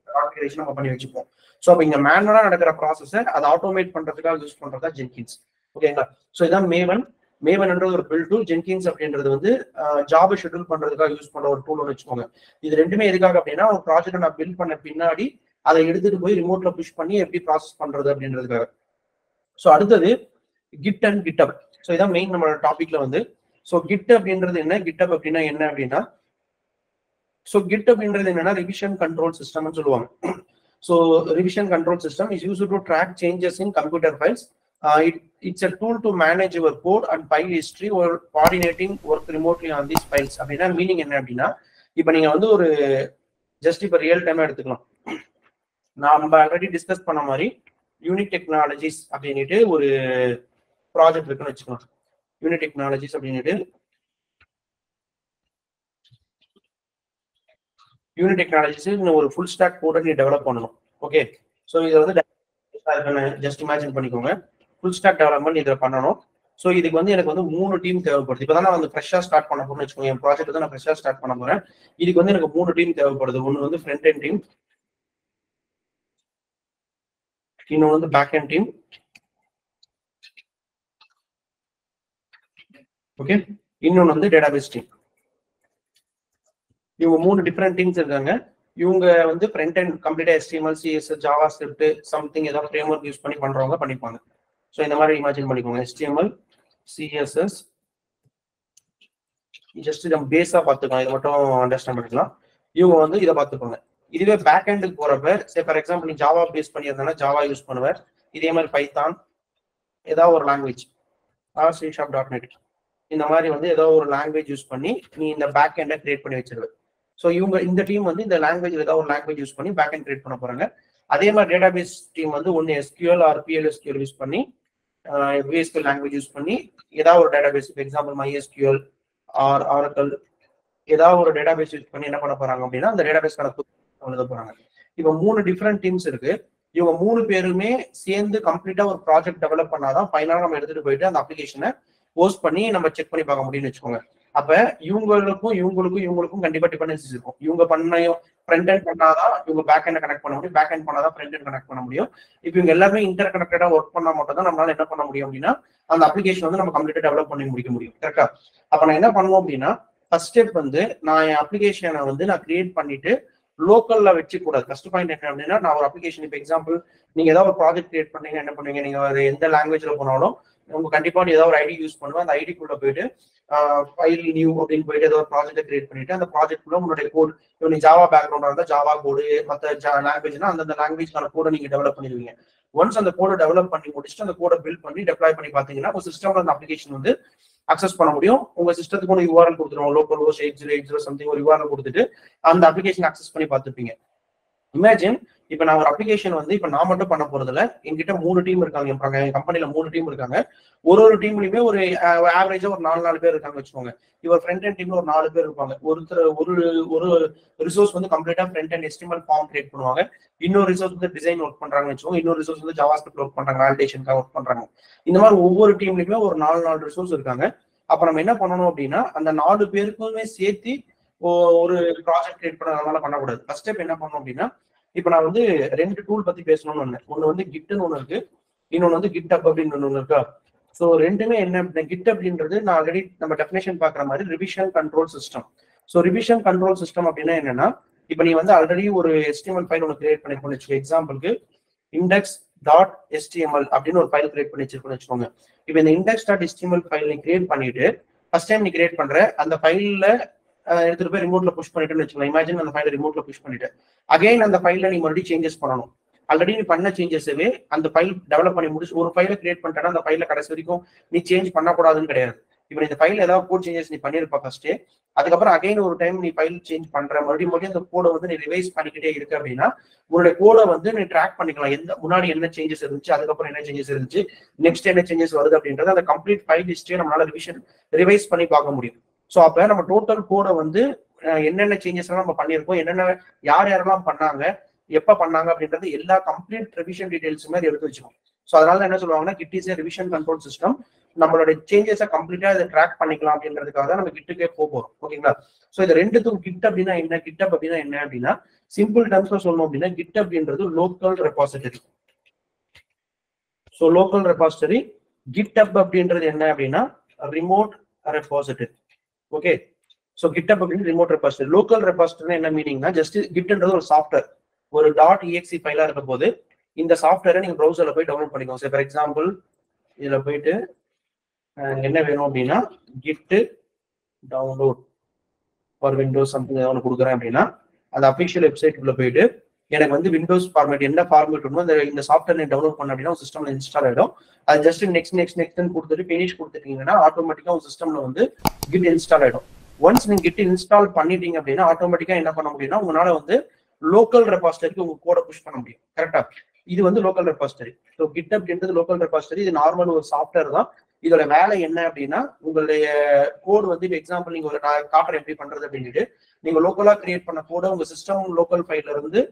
S1: கான்ஃபிகரேஷன் நம்ம பண்ணி வச்சுப்போம் ஸோ அப்போ இங்க மேனுவலா நடக்கிற ப்ராசஸை அதை ஆட்டோமேட் பண்றதுக்காக யூஸ் பண்றதா ஜென்கின்ஸ் ஓகேங்களா ஸோ இதான் மேவன் மேவன்ன்றது ஒரு பில் டூல் ஜென்கின்ஸ் அப்படின்றது வந்து ஜாபை ஷெட்யூல் பண்றதுக்காக யூஸ் பண்ற ஒரு டூல் வச்சுக்கோங்க இது ரெண்டுமே எதுக்காக அப்படின்னா ஒரு ப்ராஜெக்ட் நான் பில்ட் பண்ண பின்னாடி அதை எடுத்துட்டு போய் ரிமோட்ல புஷ் பண்ணி எப்படி ப்ராசஸ் பண்றது அப்படின்றதுக்காக ஸோ அடுத்தது கிட் அண்ட் கிட்டப் ஸோ இதான் மெயின் நம்மளோட டாபிக்ல வந்து ஸோ கிட் அப்படின்றது என்ன கிட்டப் அப்படின்னா என்ன அப்படின்னா ஸோ கிட் அப்படின்றது என்னன்னா ரிவிஷன் கண்ட்ரோல் சிஸ்டம்னு சொல்லுவாங்க so revision control system is use to track changes in computer files it it's a tool to manage your code and file history or coordinating work remotely on these files அப்படின்னா meaning என்ன அப்படின்னா இப்போ நீங்க வந்து ஒரு just இப்போ real டைமா எடுத்துக்கலாம் நம்ம ஆல்ரெடி டிஸ்கஸ் பண்ண மாதிரி யூனிக் டெக்னாலஜிஸ் அப்படின்ட்டு ஒரு ப்ராஜெக்ட் இருக்குன்னு வச்சுக்கலாம் யூனிக் டெக்னாலஜிஸ் அப்படின்ட்டு யூனிட் டெக்னாலஜிஸ் ஒரு ஃபுல் ஸ்டாக் கோட நீ டெவலப் பண்ணணும் ஓகே ஸோ இதை வந்து ஜஸ்ட் இமேஜின் பண்ணிக்கோங்க ஃபுல் ஸ்டாக் டெவலப்மெண்ட் இதில் பண்ணணும் ஸோ இதுக்கு வந்து எனக்கு வந்து மூணு டீம் தேவைப்படுது இப்போ தான் நான் வந்து ஃப்ரெஷ்ஷாக ஸ்டார்ட் பண்ண போறேன்னு வச்சுக்கோங்க என் ப்ராஜெக்ட் வந்து நான் ஃப்ரெஷ்ஷாக ஸ்டார்ட் பண்ண போறேன் இதுக்கு வந்து எனக்கு மூணு டீம் தேவைப்படுது ஒன்று வந்து ஃப்ரண்ட் எண்ட் டீம் இன்னொன்று வந்து பேக் எண்ட் டீம் ஓகே இன்னொன்று வந்து டேட்டாபேஸ் டீம் இவங்க மூணு டிஃப்ரெண்ட் டீம்ஸ் இருக்காங்க இவங்க வந்து ஃப்ரண்ட் அண்ட் கம்ப்ளீட்டா HTML CSS JavaScript something ஏதாவது ஃப்ரேம் ஒர்க் யூஸ் பண்ணி பண்றவங்க பண்ணிப்பாங்க ஸோ இந்த மாதிரி இமேஜின் பண்ணிக்கோங்க எஸ்டிஎம்எல் சிஎஸ்எஸ் ஜஸ்ட் நம்ம பேஸா பார்த்துக்கலாம் இதை மட்டும் அண்டர்ஸ்டாண்ட் பண்ணிக்கலாம் இவங்க வந்து இதை பார்த்துக்கோங்க இதுவே பேக் ஹேண்டுக்கு போறப்ப சே ஃபார் எக்ஸாம்பிள் நீ ஜாவா பேஸ் பண்ணியிருந்தா ஜாவா யூஸ் பண்ணுவேன் இதே மாதிரி பைத்தான் ஏதாவது ஒரு language or C sharp dot net இந்த மாதிரி வந்து ஏதோ ஒரு லாங்குவேஜ் யூஸ் பண்ணி நீ இந்த பேக் ஹேண்டை கிரியேட் பண்ணி வச்சிருவேன் ஸோ இவங்க இந்த டீம் வந்து இந்த லாங்குவேஜ் ஏதாவது ஒரு லாங்குவேஜ் யூஸ் பண்ணி பேக் ஹேண்ட் கிரியேட் பண்ண போறாங்க அதே மாதிரி டேட்டாபேஸ் டீம் வந்து ஒன்று எஸ்கியூஎல் ஆர் பிஎல்எஸ்கியூஎல் யூஸ் பண்ணி விஎஸ்கியூஎல் லாங்குவேஜ் யூஸ் பண்ணி ஏதாவது ஒரு டேட்டாபேஸ் இப்போ எக்ஸாம்பிள் மைஎஸ்கியூஎல் ஆர் ஆரக்கல் ஏதாவது ஒரு டேட்டாபேஸ் யூஸ் பண்ணி என்ன பண்ண போறாங்க அப்படின்னா அந்த டேட்டாபேஸ் கணக்கு எழுத போறாங்க இப்போ மூணு டிஃப்ரெண்ட் டீம்ஸ் இருக்கு இவங்க மூணு பேருமே சேர்ந்து கம்ப்ளீட்டா ஒரு ப்ராஜெக்ட் டெவலப் பண்ணாதான் ஃபைனலா நம்ம எடுத்துட்டு போயிட்டு அந்த அப்ளிகேஷனை போஸ்ட் பண்ணி நம்ம செக் பண்ணி பார்க்க முடியும்னு வச்சுக்கோங்க அப்ப இவங்களுக்கும் இவங்களுக்கும் இவங்களுக்கும் கண்டிப்பா டிபெண்டன்சிஸ் இருக்கும் இவங்க பண்ணையும் ஃப்ரண்ட் ஹேண்ட் பண்ணாதான் இவங்க பேக் ஹேண்ட் கனெக்ட் பண்ண முடியும் பேக் ஹேண்ட் பண்ணாதான் ஃப்ரண்ட் ஹேண்ட் கனெக்ட் பண்ண முடியும் இப்போ இவங்க எல்லாமே இன்டர் கனெக்டடா ஒர்க் பண்ணா மட்டும் தான் நம்மளால என்ன பண்ண முடியும் அப்படின்னா அந்த அப்ளிகேஷன் வந்து நம்ம கம்ப்ளீட்டா டெவலப் பண்ணி முடிக்க முடியும் கரெக்டா அப்ப நான் என்ன பண்ணுவோம் அப்படின்னா ஃபர்ஸ்ட் ஸ்டெப் வந்து நான் என் அப்ளிகேஷனை வந்து நான் கிரியேட் பண்ணிட்டு லோக்கல்ல வச்சு கூடாது ஃபர்ஸ்ட் பாயிண்ட் என்ன அப்படின்னா நான் ஒரு அப்ளிகேஷன் இப்போ எக்ஸாம்பிள் நீங்க ஏதாவது ஒரு ப்ராஜெக்ட் கிரியேட் பண்ணீங்க என்ன பண்ணுவீங்க நீங்க ஒரு எந்த லாங்குவேஜ்ல போனாலும் உங்க கண்டிப்பா ஏதாவது ஒரு ஐடி யூஸ் பண்ணுவேன் அந்த ஐடிக்குள்ள போயிட்டு ஃபைல் நியூ அப்படின்னு போயிட்டு ஏதோ ஒரு ப்ராஜெக்ட் கிரியேட் பண்ணிட்டு அந்த ப்ராஜெக்ட் குள்ள உங்களுடைய கோட் இப்போ நீ ஜாவா பேக்ரவுண்டா இருந்தா ஜாவா கோடு மற்ற லாங்குவேஜ்னா அந்தந்த லாங்குவேஜ்க்கான கோடை நீங்க டெவலப் பண்ணிடுவீங்க ஒன்ஸ் அந்த கோடை டெவலப் பண்ணி முடிச்சுட்டு அந்த கோடை பில்ட் பண்ணி டெப்ளாய் பண்ணி பாத்தீங்கன்னா உங்க சிஸ்டம்ல அந்த அப்ளிகேஷன் வந்து அக்சஸ் பண்ண முடியும் உங்க சிஸ்டத்துக்கு ஒரு யூஆர்எல் கொடுத்துருவோம் localhost eight zero eight zero something ஒரு யூஆர்எல் கொடுத்துட்டு அந்த அப்ளிகேஷன் அக்சஸ் பண்ணி பார்த்துப்பீங்க இமேஜின் இப்ப நான் ஒரு அப்ளிகேஷன் வந்து இப்ப நான் மட்டும் பண்ண போறதுல என்கிட்ட மூணு டீம் இருக்காங்க என் கம்பெனில மூணு டீம் இருக்காங்க ஒரு ஒரு டீம்லயுமே ஒரு ஆவரேஜா ஒரு நாலு நாலு பேர் இருக்காங்க வச்சுக்கோங்க இவர் ஃப்ரண்ட் அண்ட் டீம்ல ஒரு நாலு பேர் இருப்பாங்க ஒருத்தர் ஒரு ஒரு ரிசோர்ஸ் வந்து கம்ப்ளீட்டா front end HTML form create பண்ணுவாங்க இன்னொரு ரிசோர்ஸ் வந்து டிசைன் ஒர்க் பண்றாங்கன்னு வச்சுக்கோங்க இன்னொரு ரிசோர்ஸ் வந்து ஜாவா ஸ்கிரிப்ட் ஒர்க் பண்றாங்க வேலிடேஷனுக்காக ஒர்க் பண்றாங்க இந்த மாதிரி ஒவ்வொரு டீம்லயுமே ஒரு நாலு நாலு ரிசோர்ஸ் இருக்காங்க அப்ப நம்ம என்ன பண்ணணும் அப்படின்னா அந்த நாலு பேருக்குமே சேர்த்து ஒரு ப்ராஜெக்ட் கிரியேட் பண்ண பண்ணக்கூடாது ஃபர்ஸ்ட் ஸ்டெப் என்ன பண்ணணும் அப்படின்னா இப்ப நான் வந்து ரெண்டு டூல் பத்தி பேசணும்னு ஒண்ணு ஒண்ணு வந்து கிட்னு ஒண்ணு இருக்கு இன்னொன்னு வந்து கிட் அப் அப்படின்னு ஒண்ணு இருக்கா ஸோ ரெண்டுமே என்ன கிட் அப்படின்றது நான் ஆல்ரெடி நம்ம டெஃபினேஷன் பாக்குற மாதிரி revision control system so revision control system அப்படின்னா என்னன்னா இப்ப நீ வந்து ஆல்ரெடி ஒரு எஸ்டிஎம்எல் ஃபைல் ஒன்று கிரியேட் பண்ணிருக்கோம்னு வச்சுக்கோ எக்ஸாம்பிளுக்கு இண்டெக்ஸ் டாட் எஸ்டிஎம்எல் அப்படின்னு ஒரு ஃபைல் கிரியேட் பண்ணி வச்சிருக்கோம்னு வச்சுக்கோங்க இப்போ இந்த இண்டெக்ஸ் டாட் எஸ்டிஎம்எல் ஃபைல் நீ கிரியேட் பண்ணிட்டு ஃபர்ஸ்ட் டைம் நீ கிரியேட் பண்ற அந்த ஃபைல்ல எடுத்துட்டு போய் ரிமோட்ல புஷ் பண்ணிட்டுன்னு வச்சுக்கலாம் இமேஜின் அந்த ஃபைலை ரிமோட்ல புஷ் பண்ணிட்டு அகைன் அந்த ஃபைல்ல நீ மறுபடியும் சேஞ்சஸ் பண்ணணும் ஆல்ரெடி நீ பண்ண சேஞ்சஸவே அந்த ஃபைல் டெவலப் பண்ணி முடிச்சு ஒரு ஃபைலை கிரியேட் பண்ணிட்டா அந்த ஃபைல கடைசி வரைக்கும் நீ சேஞ்ச் பண்ணக்கூடாதுன்னு கிடையாது இப்போ இந்த ஃபைல் ஏதாவது கோட் சேஞ்சஸ் நீ பண்ணிருப்ப ஃபர்ஸ்ட் அதுக்கப்புறம் அகைன் ஒரு டைம் நீ ஃபைல் சேஞ்ச் பண்ற மறுபடியும் மறுபடியும் அந்த கோடை வந்து நீ ரிவைஸ் பண்ணிக்கிட்டே இருக்கு அப்படின்னா உன்னுடைய கோடை வந்து நீ ட்ராக் பண்ணிக்கலாம் எந்த முன்னாடி என்ன சேஞ்சஸ் இருந்துச்சு அதுக்கப்புறம் என்ன சேஞ்சஸ் இருந்துச்சு நெக்ஸ்ட் என்ன சேஞ்சஸ் வருது அப்படின்றது அந்த கம்ப்ளீட் ஃபைல் ஹிஸ்டரியை நம்மளால ரிவிஷன் ரிவைஸ் பண்ணி பார்க்க முடியும் ஸோ அப்ப நம்ம டோட்டல் கோடை வந்து என்னென்ன சேஞ்சஸ் எல்லாம் நம்ம பண்ணியிருக்கோம் என்னென்ன யார் யாரெல்லாம் பண்ணாங்க எப்ப பண்ணாங்க அப்படின்றது எல்லா கம்ப்ளீட் ரிவிஷன் டீடைல்ஸுமே எடுத்து வச்சுக்கோம் ஸோ அதனால என்ன சொல்லுவாங்கன்னா Git is revision control system நம்மளோட சேஞ்சஸை கம்ப்ளீட்டா இதை ட்ராக் பண்ணிக்கலாம் அப்படின்றதுக்காக தான் நம்ம கிட்டுக்கே போக போறோம் ஓகேங்களா ஸோ இது ரெண்டுத்துக்கும் கிட் அப்படின்னா என்ன கிட்டப் அப்படின்னா என்ன அப்படின்னா சிம்பிள் டர்ம்ஸ்ல சொல்லணும் அப்படின்னா கிட் அப்படின்றது local repository so local repository GitHub அப்படின்றது என்ன அப்படின்னா remote repository okay so GitHub அப்படின்னு ரிமோட் ரெபாசிட்டரி லோக்கல் ரெபாசிட்டரி என்ன மீனிங்னா ஜஸ்ட் கிட்ன்றது ஒரு சாஃப்ட்வேர் ஒரு டாட் இஎக்சி ஃபைலா இருக்க போது இந்த சாஃப்ட்வேரை நீங்க ப்ரௌசர்ல போய் டவுன்லோட் பண்ணிக்கோங்க ஃபார் எக்ஸாம்பிள் இதுல போயிட்டு அஹ், என்ன வேணும் அப்படின்னா Git download for Windows something ஏதாவது ஒன்று கொடுக்குறேன் அப்படின்னா அந்த அஃபிஷியல் வெப்சைட் உள்ள போயிட்டு எனக்கு வந்து விண்டோஸ் ஃபார்மேட் என்ன ஃபார்மேட் வேணுமோ அந்த இந்த சாஃப்ட்வேர் டவுன்லோட் பண்ண அப்படின்னா சிஸ்டம்ல இன்ஸ்டால் ஆயிடும் அது ஜஸ்ட் நெக்ஸ்ட் நெக்ஸ்ட் நெக்ஸ்ட் கொடுத்துட்டு ஃபினிஷ் கொடுத்துட்டீங்கன்னா ஆட்டோமேட்டிக்கா உங்க சிஸ்டம்ல வந்து கிட் இன்ஸ்டால் ஆயிடும் ஒன்ஸ் நீங்க கிட் இன்ஸ்டால் பண்ணிட்டீங்க அப்படின்னா ஆட்டோமேட்டிக்கா என்ன பண்ண முடியும்னா உங்களால வந்து லோக்கல் ரெபாசிட்டரிக்கு உங்க கோட புஷ் பண்ண முடியும் கரெக்டா இது வந்து லோக்கல் ரெபாசிட்டரி ஸோ கிட் அப்படின்றது லோக்கல் ரெபாசிட்டரி இது நார்மல் ஒரு சாஃப்ட்வேர் தான் இதோட வேலை என்ன அப்படின்னா உங்களுடைய கோட் வந்து இப்போ எக்ஸாம்பிள் நீங்க ஒரு நான் காட்டுறேன் எப்படி பண்றது அப்படின்ட்டு நீங்க லோக்கலா கிரியேட் பண்ண கோட உங்க சிஸ்டம் லோக்கல் ஃபைல்ல இருந்து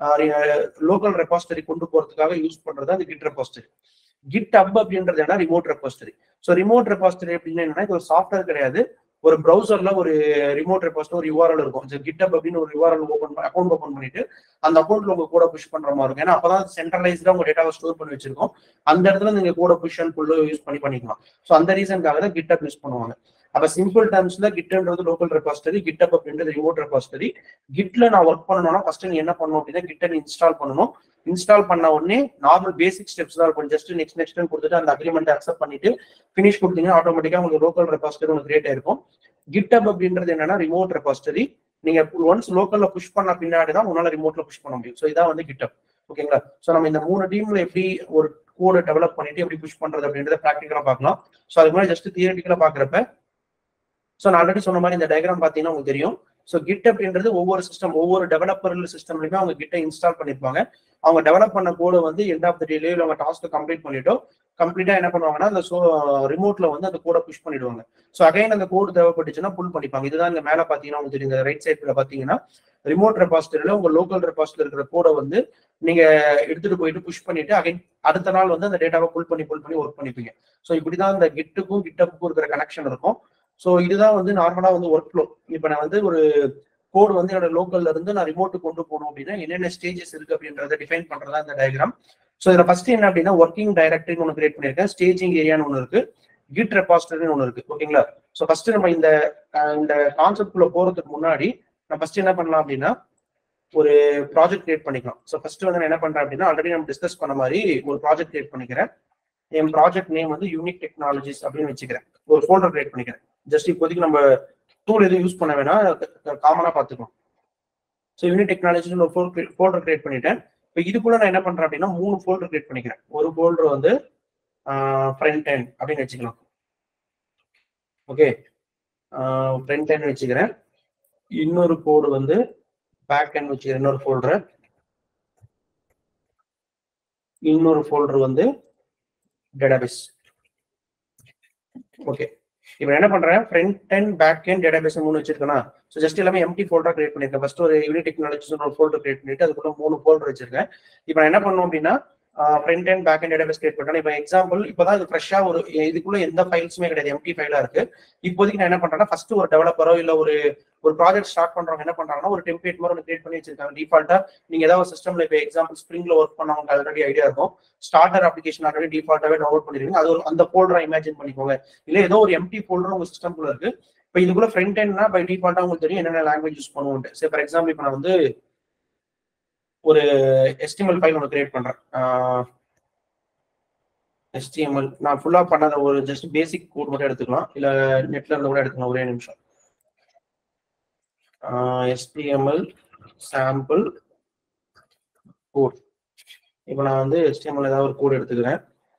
S1: லோக்கல் ரெபாசிட்டரி கொண்டு போறதுக்காக யூஸ் பண்றது அந்த கிட் ரெபாசிட்டரி கிட் அப் அப்படின்றது என்ன remote repository so remote repository அப்படின்னு என்னன்னா இது ஒரு சாஃப்ட்வேர் கிடையாது ஒரு ப்ரௌசர்ல ஒரு ரிமோட் ரெபாசிட்டரி ஒரு யூஆர்எல் இருக்கும் கிட்டப் அப்படின்னு ஒரு யூஆர்எல் ஓப்பன் அக்கௌண்ட் ஓப்பன் பண்ணிட்டு அந்த அக்கௌண்ட்ல உங்க கூட புஷ் பண்ற மாதிரி இருக்கும் ஏன்னா அப்பதான் சென்ட்ரலைஸ்டா உங்க டேட்டாவை ஸ்டோர் பண்ணி வச்சிருக்கோம் அந்த இடத்துல நீங்க கூட புஷ் அண்ட் புல் யூஸ் பண்ணி பண்ணிக்கலாம் ஸோ அந்த ரீசனுக்காக தான் கிட்டப் யூஸ் பண்ணுவாங்க அப்ப சிம்பிள் டேர்ம்ஸ்ல கிட்ன்றது லோக்கல் ரெபாசிட்டரி கிட்டப் அப்படின்றது ரிமோட் ரெபாசிட்டரி கிட்ல நான் ஒர்க் பண்ணணும்னா ஃபர்ஸ்ட் நீ என்ன பண்ணணும் அப்படின்னா கிட்ட இன்ஸ்டால் பண்ணணும் இன்ஸ்டால் பண்ண உடனே நார்மல் பேசிக் ஸ்டெப்ஸ் தான் இருக்கும் ஜஸ்ட் நெக்ஸ்ட் நெக்ஸ்ட் கொடுத்துட்டு அந்த அக்ரிமெண்ட் அக்செப்ட் பண்ணிட்டு ஃபினிஷ் கொடுத்தீங்கன்னா ஆட்டோமேட்டிக்கா உங்களுக்கு லோக்கல் ரெபாசிட்டரி உங்களுக்கு கிரியேட் ஆயிருக்கும் கிட்டப் அப்படின்றது என்னன்னா ரிமோட் ரெபாசிட்டரி நீங்க ஒன்ஸ் லோக்கல்ல புஷ் பண்ண பின்னாடி தான் உங்களால ரிமோட்ல புஷ் பண்ண முடியும் ஸோ இதான் வந்து கிட்டப் ஓகேங்களா ஸோ நம்ம இந்த மூணு டீம்ல எப்படி ஒரு கோடை டெவலப் பண்ணிட்டு எப்படி புஷ் பண்றது அப்படின்றத ப்ராக்டிக்கலா பார்க்கலாம் ஸோ அதுக்கு முன்னாடி ஜஸ்ட் தியரட்டிக்கலா பாக்குறப்ப ஸோ நான் ஆல்ரெடி சொன்ன மாதிரி இந்த டயக்ராம் பார்த்தீங்கன்னா உங்களுக்கு தெரியும் ஸோ கிட் அப்படின்றது ஒவ்வொரு சிஸ்டம் ஒவ்வொரு டெவலப்பர் சிஸ்டம்லையுமே அவங்க கிட்ட இன்ஸ்டால் பண்ணிருப்பாங்க அவங்க டெவலப் பண்ண கோடு வந்து எண்ட் ஆஃப் த டேலயோ இல்லை அவங்க டாஸ்க்கை கம்ப்ளீட் பண்ணிட்டோ கம்ப்ளீட்டா என்ன பண்ணுவாங்கன்னா அந்த ஸோ ரிமோட்ல வந்து அந்த கோடை புஷ் பண்ணிடுவாங்க ஸோ அகைன் அந்த கோடு தேவைப்பட்டுச்சுன்னா புல் பண்ணிப்பாங்க இதுதான் இங்க மேல பாத்தீங்கன்னா உங்களுக்கு தெரியும் ரைட் சைட்ல பாத்தீங்கன்னா ரிமோட் ரெபாசிட்டரியில உங்க லோக்கல் ரெபாசிட்டரி இருக்கிற கோடை வந்து நீங்க எடுத்துட்டு போயிட்டு புஷ் பண்ணிட்டு அகைன் அடுத்த நாள் வந்து அந்த டேட்டாவை புல் பண்ணி புல் பண்ணி ஒர்க் பண்ணிப்பீங்க ஸோ இப்படிதான் இந்த கிட்டுக்கும் கிட்டப்புக்கும் இருக்கிற கனெக்ஷன் இருக்கும் ஸோ இதுதான் வந்து நார்மலா வந்து ஒர்க் ஃப்ளோ இப்போ நான் வந்து ஒரு கோடு வந்து என்னோட லோக்கல்ல இருந்து நான் ரிமோட்டு கொண்டு போகணும் அப்படின்னா என்னென்ன ஸ்டேஜஸ் இருக்கு அப்படின்றத டிஃபைன் பண்றதா இந்த டயக்ராம் ஸோ இதுல ஃபர்ஸ்ட் என்ன அப்படின்னா ஒர்க்கிங் டைரக்டரின்னு ஒன்று கிரியேட் பண்ணியிருக்கேன் ஸ்டேஜிங் ஏரியான்னு ஒன்று இருக்கு கிட் ரெபாசிட்டரின்னு ஒன்று இருக்கு ஓகேங்களா ஸோ ஃபர்ஸ்ட் நம்ம இந்த அஹ், இந்த கான்செப்ட் குள்ள போறதுக்கு முன்னாடி நான் ஃபர்ஸ்ட் என்ன பண்ணலாம் அப்படின்னா ஒரு ப்ராஜெக்ட் கிரியேட் பண்ணிக்கலாம் ஸோ ஃபர்ஸ்ட் வந்து நான் என்ன பண்றேன் அப்படின்னா ஆல்ரெடி நம்ம டிஸ்கஸ் பண்ண மாதிரி ஒரு ப்ராஜெக்ட் கிரியேட் பண்ணிக்கிறேன் என் ப்ராஜெக்ட் நேம் வந்து யூனிக் டெக்னாலஜிஸ் அப்படின்னு வச்சுக்கிறேன் ஒரு ஃபோல்டர் கிரியேட் பண்ணிக்கிறேன் ஜஸ்ட் இப்போதைக்கு நம்ம டூல் எதுவும் யூஸ் பண்ண வேணாம் காமனா பார்த்துக்கலாம் ஸோ யூனிக் டெக்னாலஜிஸ் ஒரு ஃபோல்டர் கிரியேட் பண்ணிட்டேன் இப்போ இதுக்குள்ள நான் என்ன பண்றேன் அப்படின்னா மூணு ஃபோல்டர் கிரியேட் பண்ணிக்கிறேன் ஒரு ஃபோல்டர் வந்து ஃப்ரண்ட் end அப்படின்னு வச்சுக்கலாம் ஓகே ஃப்ரண்ட் end வச்சுக்கிறேன் இன்னொரு கோடு வந்து பேக் end வச்சுக்கிறேன் இன்னொரு ஃபோல்டர் இன்னொரு ஃபோல்டர் வந்து டேட்டாபேஸ் ஓகே இப்போ என்ன பண்றேன் front end back end database மூணு வச்சிருக்கேனா ஸோ ஜஸ்ட் எல்லாமே எம்டி ஃபோல்டர் கிரியேட் பண்ணிருக்கேன் ஃபர்ஸ்ட் ஒரு யூனிட் டெக்னாலஜிஸ் ஒரு ஃபோல்டர் கிரியேட் பண்ணிட்டு அதுக்குள்ள மூணு ஃபோல்டர் வச்சிருக்கேன் இப்போ நான் என்ன பண்ணணும் அப்படின்னா front end back end database create பண்ணேன் இப்போ எக்ஸாம்பிள் இப்போதான் இது ஃப்ரெஷ்ஷா ஒரு இதுக்குள்ள எந்த ஃபைல்ஸுமே கிடையாது எம்டி ஃபைலா இருக்கு இப்போதைக்கு நான் என்ன பண்றேன்னா ஃபர்ஸ்ட் ஒரு டெவலப்பரோ இல்ல ஒரு ஒரு ப்ராஜெக்ட் ஸ்டார்ட் பண்றவங்க என்ன பண்றாங்கன்னா ஒரு டெம்ப்ளேட் மாதிரி ஒன்று கிரியேட் பண்ணி வச்சிருக்காங்க டிஃபால்ட்டா நீங்க ஏதாவது சிஸ்டம்ல இப்போ எக்ஸாம்பிள் ஸ்ப்ரிங்ல ஒர்க் பண்ணவங்க ஆல்ரெடி ஐடியா இருக்கும் ஸ்டார்டர் அப்ளிகேஷன் ஆல்ரெடி டிஃபால்ட்டாவே டவுன்லோட் பண்ணிருக்கீங்க அது ஒரு அந்த ஃபோல்டரா இமேஜின் பண்ணிக்கோங்க இல்ல ஏதோ ஒரு எம்டி ஃபோல்டர் உங்க சிஸ்டம்குள்ள இருக்கு இப்போ இதுக்குள்ள ஃப்ரண்ட் எண்ட்னா பை டிஃபால்ட்டா உங்களுக்கு தெரியும் என்னென்ன லாங்குவேஜ் யூஸ் பண்ணுவோம் சரி ஃபார் எக்ஸாம்பிள் இப்போ நான் வந்து ஒரு HTML ஃபைல் ஒன்று கிரியேட் பண்றேன் HTML நான் ஃபுல்லா பண்ணாத ஒரு ஜஸ்ட் பேசிக் கோட் மட்டும் எடுத்துக்கலாம் இல்ல நெட்ல இருந்து கூட எடுத்துக்கலாம் ஒரே நிமிஷம் HTML சாம்பிள் கோட் இப்போ நான் வந்து HTML ஏதாவது ஒரு கோட் எடுத்துக்கிறேன்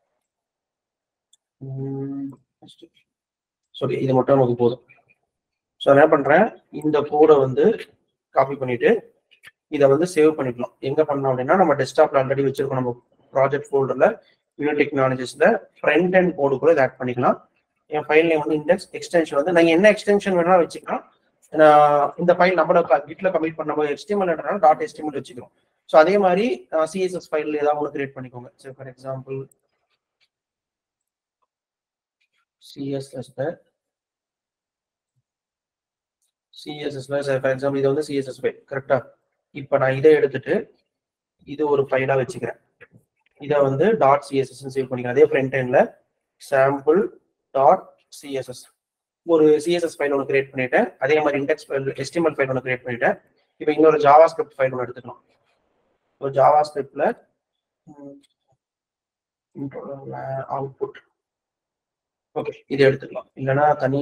S1: சாரி இது மட்டும் நமக்கு போதும் ஸோ என்ன பண்றேன் இந்த கோடை வந்து காப்பி பண்ணிட்டு இதை வந்து சேவ் பண்ணிக்கலாம் எங்க பண்ணோம் அப்படின்னா நம்ம டெஸ்க்டாப்ல ஆல்ரெடி வச்சிருக்கோம் நம்ம ப்ராஜெக்ட் ஃபோல்டர்ல யூனிட் டெக்னாலஜிஸ்ல ஃப்ரண்ட் அண்ட் கோடு கூட இதை ஆட் பண்ணிக்கலாம் என் ஃபைல் நேம் வந்து இண்டெக்ஸ் எக்ஸ்டென்ஷன் வந்து நான் என்ன எக்ஸ்டென்ஷன் வேணாலும் வச்சுக்கலாம் நான் இந்த ஃபைல் நம்மளோட கிட்ல கமிட் பண்ண போது HTML டாட் HTML வச்சுக்கிறோம் ஸோ அதே மாதிரி சிஎஸ்எஸ் ஃபைல் ஏதாவது ஒன்று கிரியேட் பண்ணிக்கோங்க சரி ஃபார் எக்ஸாம்பிள் சிஎஸ்எஸ்ல சிஎஸ்எஸ்ல ஃபார் எக்ஸாம்பிள் இது வந்து சிஎஸ்எஸ் ஃபைல் கரெக்டா இப்போ நான் இதை எடுத்துட்டு இது ஒரு ஃபைலா வச்சுக்கிறேன் இதை வந்து டாட் சிஎஸ்எஸ் சேவ் பண்ணிக்கிறேன் அதே ஃப்ரண்ட் எண்ட்ல சாம்பிள் டாட் சிஎஸ்எஸ் ஒரு சிஎஸ்எஸ் ஃபைல் ஒன்று கிரியேட் பண்ணிட்டேன் அதே மாதிரி இண்டெக்ஸ் ஃபைல் எஸ்டிமல் ஃபைல் ஒன்று கிரியேட் பண்ணிட்டேன் இப்போ இன்னொரு ஜாவா ஸ்கிரிப்ட் ஃபைல் ஒன்று எடுத்துக்கலாம் ஒரு ஜாவா ஸ்கிரிப்ட்ல அவுட்புட் ஓகே இதை எடுத்துக்கலாம் இல்லைன்னா தனி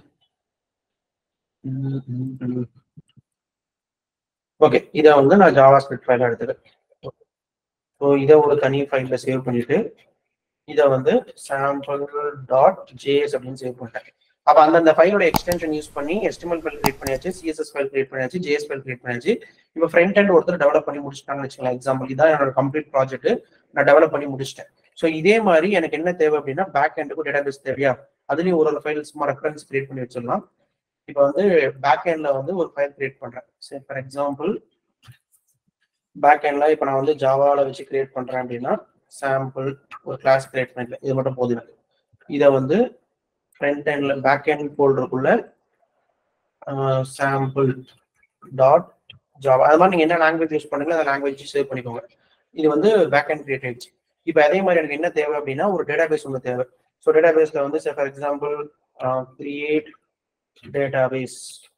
S1: ஓகே இதை வந்து நான் ஜாவா ஸ்கிரிப்ட் ஃபைல எடுத்துக்கிறேன் ஸோ இதை ஒரு தனி ஃபைல்ல சேவ் பண்ணிட்டு இதை வந்து சாம்பிள் டாட் ஜேஎஸ் அப்படின்னு சேவ் பண்ணிட்டேன் அப்போ அந்தந்த ஃபைலோட எக்ஸ்டென்ஷன் யூஸ் பண்ணி எஸ்டிமல் ஃபைல் கிரியேட் பண்ணியாச்சு சிஎஸ்எஸ் ஃபைல் கிரியேட் பண்ணியாச்சு ஜேஎஸ் ஃபைல் கிரியேட் பண்ணியாச்சு இப்போ ஃப்ரண்ட் ஹேண்ட் ஒருத்தர் டெவலப் பண்ணி முடிச்சிட்டாங்கன்னு வச்சுக்கலாம் எக்ஸாம்பிள் இதான் என்னோட கம்ப்ளீட் ப்ராஜெக்ட் நான் டெவலப் பண்ணி முடிச்சிட்டேன் ஸோ இதே மாதிரி எனக்கு என்ன தேவை அப்படின்னா பேக் ஹேண்டுக்கும் டேட்டாபேஸ் தேவையா அதுலயும் ஒரு ஒரு ஃபைல் சும்மா ரெஃபரன்ஸ் கிரியேட் பண்ணி வச்சிடலாம் இப்போ வந்து பேக் ஹேண்ட்ல வந்து ஒரு ஃபைல் கிரியேட் பண்றேன் சரி ஃபார் எக்ஸாம்பிள் பேக் ஹேண்ட்ல இப்போ நான் வந்து ஜாவால வச்சு கிரியேட் பண்றேன் அப்படின்னா சாம்பிள் ஒரு கிளாஸ் கிரியேட் பண்ணிக்கல இது மட்டும் போதும் எனக்கு இதை வந்து ஃப்ரண்ட் ஹேண்ட்ல பேக் ஹேண்ட் ஃபோல்டருக்குள்ள சாம்பிள் டாட் ஜாவா அது மாதிரி நீங்க என்ன லாங்குவேஜ் யூஸ் பண்ணுங்க அந்த லாங்குவேஜ் சேவ் பண்ணிக்கோங்க இது வந்து பேக் ஹேண்ட் கிரியேட் ஆயிடுச்சு இப்போ அதே மாதிரி எனக்கு என்ன தேவை அப்படின்னா ஒரு டேட்டாபேஸ் ஒன்று தேவை ஸோ டேட்டாபேஸ்ல வந்து ஃபார் எக்ஸாம்பிள் கிரியேட் டேட்டாபேஸ்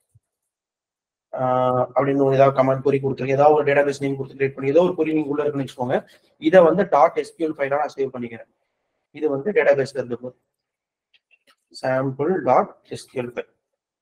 S1: அப்படின்னு ஒரு ஏதாவது கமெண்ட் குறி கொடுத்துருக்கு ஏதாவது ஒரு டேட்டாபேஸ் நேம் கொடுத்து கிரியேட் பண்ணி ஏதோ ஒரு குறி நீங்க உள்ள இருக்குன்னு வச்சுக்கோங்க இதை வந்து டாட் எஸ்கியூஎல் ஃபைலா நான் சேவ் பண்ணிக்கிறேன் இது வந்து டேட்டாபேஸ்ல இருக்கு sample dot SQL file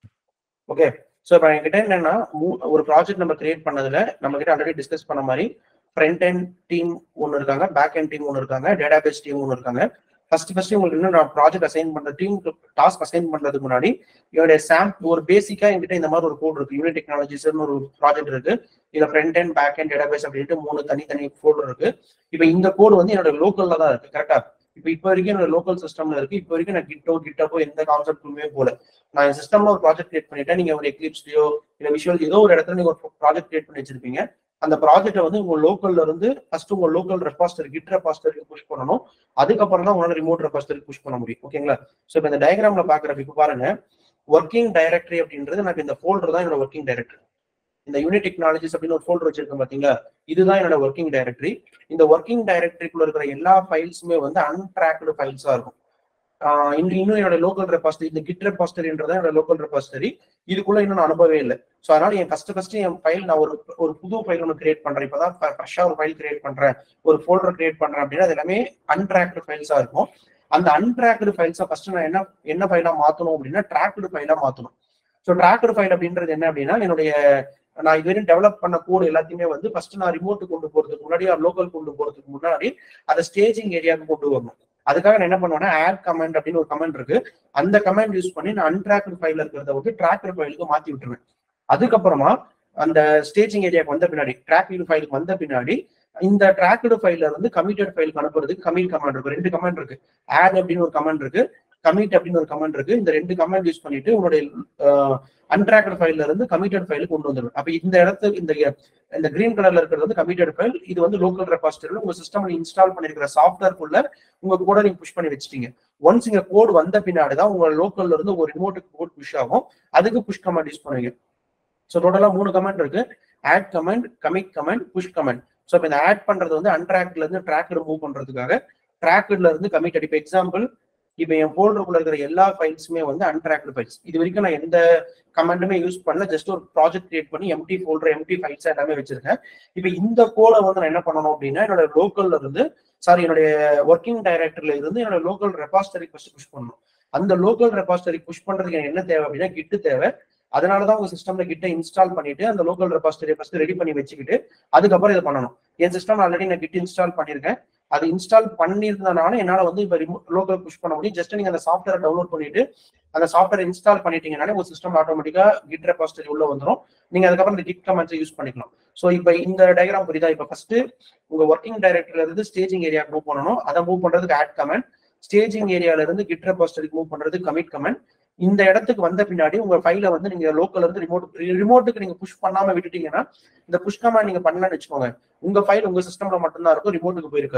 S1: okay so இப்போ என்கிட்ட என்னன்னா ஒரு ப்ராஜெக்ட் நம்ம கிரியேட் பண்ணதுல நம்ம கிட்ட ஆல்ரெடி டிஸ்கஸ் பண்ண மாதிரி ஃப்ரண்ட் எண்ட் டீம் ஒன்று இருக்காங்க பேக் எண்ட் டீம் ஒன்று இருக்காங்க டேட்டாபேஸ் டீம் ஒன்று இருக்காங்க ஃபர்ஸ்ட் ஃபர்ஸ்ட் உங்களுக்கு இன்னும் நான் ப்ராஜெக்ட் அசைன் பண்ற டீம் டாஸ்க் அசைன் பண்றதுக்கு முன்னாடி என்னுடைய சாம் ஒரு பேசிக்கா என்கிட்ட இந்த மாதிரி ஒரு கோட் இருக்கு யூனிட் டெக்னாலஜிஸ்னு ஒரு ப்ராஜெக்ட் இருக்கு இதுல front end back end database அப்படின்ட்டு மூணு தனித்தனி ஃபோல்டர் இருக்கு இப்போ இந்த கோடு வந்து என்னோட லோக்கல்ல தான் இருக்கு கரெக்டா இப்போ இப்போ வரைக்கும் என்னோட லோக்கல் சிஸ்டம்ல இருக்கு இப்போ வரைக்கும் நான் கிட்டோ கிட்டப்போ எந்த கான்செப்ட்டுமே போல நான் என் சிஸ்டம்ல ஒரு ப்ராஜெக்ட் கிரியேட் பண்ணிட்டேன் நீங்க ஒரு எக்லிப்ஸ்லயோ இல்ல விஷுவல் ஏதோ ஒரு இடத்துல நீங்க ஒரு ப்ராஜெக்ட் கிரியேட் பண்ணி வச்சிருப்பீங்க அந்த ப்ராஜெக்ட்டை வந்து உங்க லோக்கல்ல இருந்து ஃபர்ஸ்ட் உங்க லோக்கல் ரெபாஸ்டரி கிட் ரெபாஸ்டரிக்கு புஷ் பண்ணணும் அதுக்கப்புறம் தான் உங்களால ரிமோட் ரெபாஸ்டரி புஷ் பண்ண முடியும் ஓகேங்களா ஸோ இப்போ இந்த டயக்ராம்ல பாக்குறப்ப இப்போ பாருங்க ஒர்க்கிங் டைரக்டரி அப்படின்றது எனக்கு இந்த ஃபோல்டர் தான் என்னோட ஒர்க்கிங் டைரக்டரி இந்த யூனிட் டெக்னாலஜிஸ் அப்படின்னு ஒரு ஃபோல்டர் வச்சிருக்கேன் பாத்தீங்களா இதுதான் என்னோட ஒர்க்கிங் டைரக்டரி இந்த ஒர்க்கிங் டைரக்டரிக்குள்ள இருக்கிற எல்லா ஃபைல்ஸுமே வந்து அன்ட்ராக்டு ஃபைல்ஸா இருக்கும் இன்னும் இன்னும் என்னோட லோக்கல் ரெபாஸ்டரி இந்த கிட் ரெபாஸ்டரின்றதா என்னோட லோக்கல் ரெபாஸ்டரி இதுக்குள்ள இன்னும் நான் அனுபவே இல்லை ஸோ அதனால என் ஃபர்ஸ்ட் ஃபர்ஸ்ட் என் ஃபைல் நான் ஒரு ஒரு புது ஃபைல் ஒன்று கிரியேட் பண்றேன் இப்பதான் ஃப்ரெஷ்ஷா ஒரு ஃபைல் கிரியேட் பண்றேன் ஒரு ஃபோல்டர் கிரியேட் பண்றேன் அப்படின்னா அது எல்லாமே அன்ட்ராக்டு ஃபைல்ஸா இருக்கும் அந்த அன்ட்ராக்டு ஃபைல்ஸை ஃபர்ஸ்ட் நான் என்ன என்ன ஃபைலா மாத்தணும் அப்படின்னா ட்ராக்டு ஃபைலா மாத்தணும் ஸோ ட்ராக்டு ஃபைல் அப்படின்றது என்ன அப்படின்னா என்னுடைய நான் இதுவரையும் டெவலப் பண்ண கோடு எல்லாத்தையுமே வந்து ஃபர்ஸ்ட் நான் ரிமோட் கொண்டு போறதுக்கு முன்னாடி லோக்கல் கொண்டு போறதுக்கு முன்னாடி அதை ஸ்டேஜிங் ஏரியாவுக்கு கொண்டு வரணும் அதுக்காக நான் என்ன பண்ணுவேன்னா ஆட் கமெண்ட் அப்படின்னு ஒரு கமெண்ட் இருக்கு அந்த கமெண்ட் யூஸ் பண்ணி நான் அன்ட்ராக்டு ஃபைல இருக்கிறத வந்து ட்ராக்கர் ஃபைலுக்கு மாத்தி விட்டுருவேன் அதுக்கப்புறமா அந்த ஸ்டேஜிங் ஏரியாவுக்கு வந்த பின்னாடி ட்ராக்கிங் ஃபைலுக்கு வந்த பின்னாடி இந்த ட்ராக்டு ஃபைல இருந்து கமிட்டட் ஃபைலுக்கு அனுப்புறதுக்கு கமிட் கமெண்ட் இருக்கு ரெண்டு கமெண்ட் இருக்கு ஆட் அப்படின்னு ஒரு கமெண்ட் இருக்கு கமிட் அப்படின்னு ஒரு கமெண்ட் இருக்கு இந்த ரெண்டு கமெண்ட் யூஸ் பண்ணிட்டு உங்களுடைய அன்ட்ராக்டு ஃபைல்ல இருந்து கமிட்டட் ஃபைலுக்கு கொண்டு வந்துடும் அப்ப இந்த இடத்துக்கு இந்த இந்த கிரீன் கலர்ல இருக்கிறது வந்து கமிட்டட் ஃபைல் இது வந்து லோக்கல் ரெபாசிட்டரியில் உங்க சிஸ்டம்ல இன்ஸ்டால் பண்ணிருக்கிற சாஃப்ட்வேர்க்குள்ள உங்க கூட நீங்க புஷ் பண்ணி வச்சிட்டீங்க ஒன்ஸ் இங்க கோட் வந்த பின்னாடி தான் உங்க லோக்கல்ல இருந்து ஒரு ரிமோட்டுக்கு கோட் புஷ் ஆகும் அதுக்கு புஷ் கமெண்ட் யூஸ் பண்ணுவீங்க ஸோ டோட்டலா மூணு கமெண்ட் இருக்கு add command commit command push command so இப்போ இந்த ஆட் பண்றது வந்து அன்ட்ராக்ட்ல இருந்து ட்ராக் ரிமூவ் பண்றதுக்காக ட்ராக்ல இருந்து கமிட் இப்போ எக்ஸாம்பிள் இப்போ என் ஃபோல்டருக்குள்ள இருக்கிற எல்லா ஃபைல்ஸுமே வந்து அன்ட்ராக்டு ஃபைல்ஸ் இது வரைக்கும் நான் எந்த கமெண்ட்டுமே யூஸ் பண்ணல ஜஸ்ட் ஒரு ப்ராஜெக்ட் கிரியேட் பண்ணி எம்டி ஃபோல்டர் எம்டி ஃபைல்ஸ் எல்லாமே வச்சிருக்கேன் இப்போ இந்த கோடை வந்து நான் என்ன பண்ணணும் அப்படின்னா என்னோட லோக்கல்ல இருந்து சாரி என்னுடைய ஒர்க்கிங் டைரக்டர்ல இருந்து என்னோட லோக்கல் ரெபாஸ்டரி ஃபர்ஸ்ட் புஷ் பண்ணணும் அந்த லோக்கல் ரெபாஸ்டரி புஷ் பண்றதுக்கு எனக்கு என்ன தேவை அப்படின்னா கிட்டு தேவை அதனால தான் உங்க சிஸ்டம்ல கிட்ட இன்ஸ்டால் பண்ணிட்டு அந்த லோக்கல் ரெபாஸ்டரி ஃபர்ஸ்ட் ரெடி பண்ணி வச்சுக்கிட்டு அதுக்கப்புறம் இதை பண்ணணும் என் சிஸ்டம் ஆல்ரெடி நான் கிட் இன்ஸ்டால் பண்ணியிருக்கேன் அது இன்ஸ்டால் பண்ணியிருந்தனால என்னால வந்து இப்போ லோக்கல் புஷ் பண்ண முடியும் ஜஸ்ட் நீங்க அந்த சாஃப்ட்வேர் டவுன்லோட் பண்ணிட்டு அந்த சாஃப்ட்வேர் இன்ஸ்டால் பண்ணிட்டீங்கனாலே உங்க சிஸ்டம் ஆட்டோமேட்டிக்கா கிட் ரெபாஸ்டரி உள்ள வந்துடும் நீங்க அதுக்கப்புறம் இந்த கிட் கமெண்ட்ஸை யூஸ் பண்ணிக்கலாம் ஸோ இப்போ இந்த டயக்ராம் புரியுதா இப்போ ஃபர்ஸ்ட் உங்க ஒர்க்கிங் டைரக்டர்ல இருந்து ஸ்டேஜிங் ஏரியா மூவ் பண்ணணும் அதை மூவ் பண்றதுக்கு ஆட் கமெண்ட் ஸ்டேஜிங் ஏரியால இருந்து கிட் ரெபாஸ்டரிக்கு மூவ் பண்றதுக்கு கமிட் கமெண்ட் இந்த இடத்துக்கு வந்த பின்னாடி உங்க ஃபைல வந்து நீங்க லோக்கல்ல இருந்து ரிமோட் ரிமோட்டுக்கு நீங்க புஷ் பண்ணாம விட்டுட்டீங்கன்னா இந்த புஷ் கமாண்ட் நீங்க பண்ணலன்னு வச்சுக்கோங்க உங்க ஃபைல் உங்க சிஸ்டம்ல மட்டும்தான் இருக்கும் ரிமோட்டுக்கு போயிருக்காது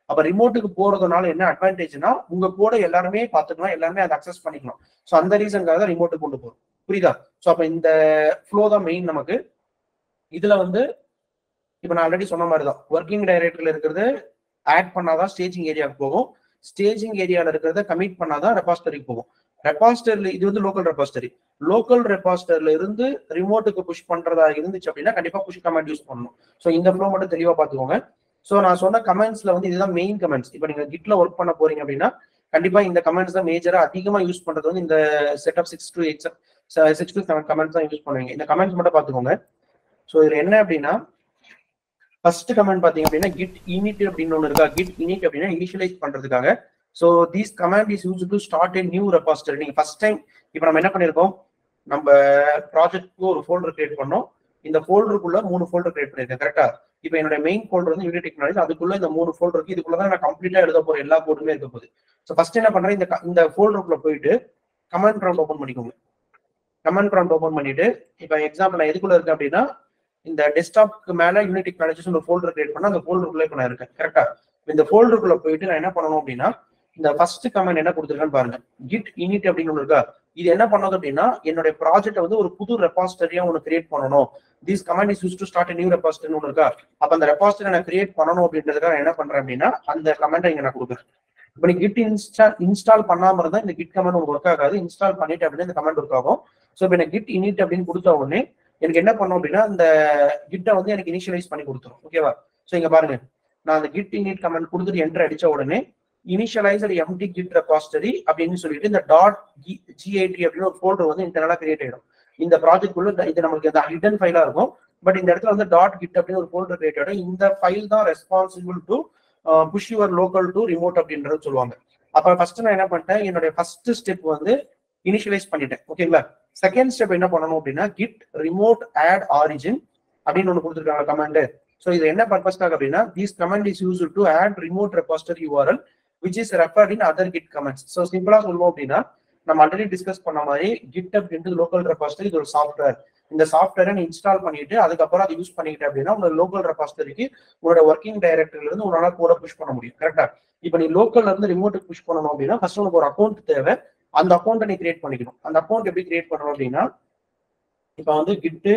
S1: அப்ப ரிமோட்டுக்கு போறதுனால என்ன அட்வான்டேஜ்னா உங்க கூட எல்லாருமே பாத்துக்கலாம் எல்லாருமே அதை அக்சஸ் பண்ணிக்கலாம் ஸோ அந்த ரீசனுக்காக தான் ரிமோட்டுக்கு கொண்டு போறோம் புரியுதா ஸோ அப்ப இந்த ஃப்ளோ தான் மெயின் நமக்கு இதுல வந்து இப்ப நான் ஆல்ரெடி சொன்ன மாதிரி தான் ஒர்க்கிங் டைரக்டர்ல இருக்கிறது ஆட் பண்ணாதான் ஸ்டேஜிங் ஏரியாவுக்கு போகும் ஸ்டேஜிங் ஏரியால இருக்கிறத கமிட் பண்ணாதான் ரெபாஸ்டரிக்கு போகும் ரெபாஸ்டர்ல இது வந்து லோக்கல் ரெபாஸ்டரி லோக்கல் ரெபாஸ்டர்ல இருந்து ரிமோட்டுக்கு புஷ் பண்றதா இருந்துச்சு அப்படின்னா கண்டிப்பா புஷ் கமெண்ட் யூஸ் பண்ணணும் ஸோ இந்த ஃப்ளோ மட்டும் தெளிவா பாத்துக்கோங்க ஸோ நான் சொன்ன கமெண்ட்ஸ்ல வந்து இதுதான் மெயின் கமெண்ட்ஸ் இப்போ நீங்க கிட்ல ஒர்க் பண்ண போறீங்க அப்படின்னா கண்டிப்பா இந்த கமெண்ட்ஸ் தான் மேஜரா அதிகமா யூஸ் பண்றது வந்து இந்த set of six to eight six to seven commands தான் யூஸ் பண்ணுவீங்க இந்த கமெண்ட்ஸ் மட்டும் பாத்துக்கோங்க ஸோ இதுல என்ன அப்படின்னா ஃபர்ஸ்ட் கமெண்ட் பாத்தீங்க அப்படின்னா கிட் இனிட் அப்படின்னு ஒன்று இருக்கா கிட் இனிட் அப்படின்னா இனிஷியலைஸ் பண்றதுக்காக so these command is use to start a new repository நீங்க ஃபர்ஸ்ட் டைம் இப்போ நம்ம என்ன பண்ணிருக்கோம் நம்ம ப்ராஜெக்ட்க்கு ஒரு ஃபோல்டர் கிரியேட் பண்ணோம் இந்த ஃபோல்டருக்குள்ள மூணு ஃபோல்டர் கிரியேட் பண்ணிருக்கேன் கரெக்டா இப்போ என்னோட மெயின் ஃபோல்டர் வந்து யூனிட் டெக்னாலஜி அதுக்குள்ள இந்த மூணு ஃபோல்டர் இருக்கு இதுக்குள்ள தான் நான் கம்ப்ளீட்டா எழுத போற எல்லா கோடுமே இருக்க போகுது ஸோ ஃபர்ஸ்ட் என்ன பண்றேன் இந்த க- இந்த ஃபோல்டருக்குள்ள போயிட்டு கமெண்ட் ப்ராம்ப்ட் ஓப்பன் பண்ணிக்கோங்க கமெண்ட் ப்ராம்ப்ட் ஓப்பன் பண்ணிட்டு இப்போ எக்ஸாம்பிள் நான் எதுக்குள்ள இருக்கேன் அப்படின்னா இந்த டெஸ்க்டாப்க்கு மேல யூனிட் டெக்னாலஜிஸ் ஒரு ஃபோல்டர் கிரியேட் பண்ணா அந்த ஃபோல்டருக்குள்ள இப்போ நான் இருக்கேன் கரெக்டா இந்த ஃபோல்டருக்குள்ள போயிட்டு நான் என்ன பண்ணணும் அப்படின்னா இந்த ஃபர்ஸ்ட் கமெண்ட் என்ன கொடுத்துருக்கேன்னு பாருங்க கிட் இனிட் அப்படின்னு ஒன்று இருக்கா இது என்ன பண்ணது அப்படின்னா என்னுடைய ப்ராஜெக்ட் வந்து ஒரு புது ரெபாஸ்டரியா ஒன்று கிரியேட் பண்ணணும் this command is use to start new repository ஒன்று இருக்கா அப்ப அந்த ரெபாஸ்டரி நான் கிரியேட் பண்ணணும் அப்படின்றதுக்காக நான் என்ன பண்றேன் அப்படின்னா அந்த கமெண்ட் இங்க நான் கொடுக்குறேன் இப்போ நீ கிட் இன்ஸ்டா இன்ஸ்டால் பண்ணாம இருந்தா இந்த கிட் கமெண்ட் உங்களுக்கு ஒர்க் ஆகாது இன்ஸ்டால் பண்ணிட்டு அப்படின்னா இந்த கமெண்ட் ஒர்க் ஆகும் ஸோ இப்போ எனக்கு கிட் இனிட் அப்படின்னு கொடுத்த உடனே எனக்கு என்ன பண்ணும் அப்படின்னா இந்த கிட்டை வந்து எனக்கு இனிஷியலைஸ் பண்ணி கொடுத்துரும் ஓகேவா ஸோ இங்க பாருங்க நான் அந்த கிட் இனிட் கமெண்ட் கொடுத்துட்டு என்டர் அடிச்ச உடனே இனிஷியலைசர் எம்டி கிட் ரெபாஸ்டரி அப்படின்னு சொல்லிட்டு இந்த டாட் ஜிஐடி அப்படின்னு ஒரு ஃபோல்டர் வந்து இன்டர்னலா கிரியேட் ஆயிடும் இந்த ப்ராஜெக்ட் உள்ள இது நமக்கு இந்த ஹிடன் ஃபைலா இருக்கும் பட் இந்த இடத்துல வந்து டாட் கிட் அப்படின்னு ஒரு ஃபோல்டர் கிரியேட் ஆயிடும் இந்த ஃபைல் தான் responsible to push your local to remote அப்படின்றது சொல்லுவாங்க அப்ப ஃபர்ஸ்ட் நான் என்ன பண்ணிட்டேன் என்னுடைய ஃபர்ஸ்ட் ஸ்டெப் வந்து இனிஷியலைஸ் பண்ணிட்டேன் ஓகேங்களா செகண்ட் ஸ்டெப் என்ன பண்ணணும் அப்படின்னா கிட் ரிமோட் ஆட் ஆரிஜின் அப்படின்னு ஒன்று கொடுத்துருக்காங்க கமாண்ட் ஸோ இது என்ன பர்பஸ்க்காக அப்படின்னா these command is use to add remote repository URL which is referred in other git commands so சிம்பிளா சொல்லணும் அப்படின்னா நம்ம ஆல்ரெடி டிஸ்கஸ் பண்ண மாதிரி கிட் அப்படின்றது லோக்கல் ரெபாஸ்டரி இது ஒரு சாஃப்ட்வேர் இந்த சாஃப்ட்வேரை நீ இன்ஸ்டால் பண்ணிட்டு அதுக்கப்புறம் அதை யூஸ் பண்ணிக்கிட்டு அப்படின்னா உங்களோட லோக்கல் ரெபாஸ்டரிக்கு உங்களோட ஒர்க்கிங் டைரக்டர்ல இருந்து உங்களால கூட புஷ் பண்ண முடியும் கரெக்டா இப்போ நீ லோக்கல்ல இருந்து ரிமோட்டுக்கு புஷ் பண்ணணும் அப்படின்னா ஃபர்ஸ்ட் உனக்கு ஒரு அக்கௌண்ட் தேவை அந்த அக்கௌண்ட்டை நீ கிரியேட் பண்ணிக்கணும் அந்த அக்கௌண்ட் எப்படி கிரியேட் பண்ணணும் அப்படின்னா இப்போ வந்து கிட்டு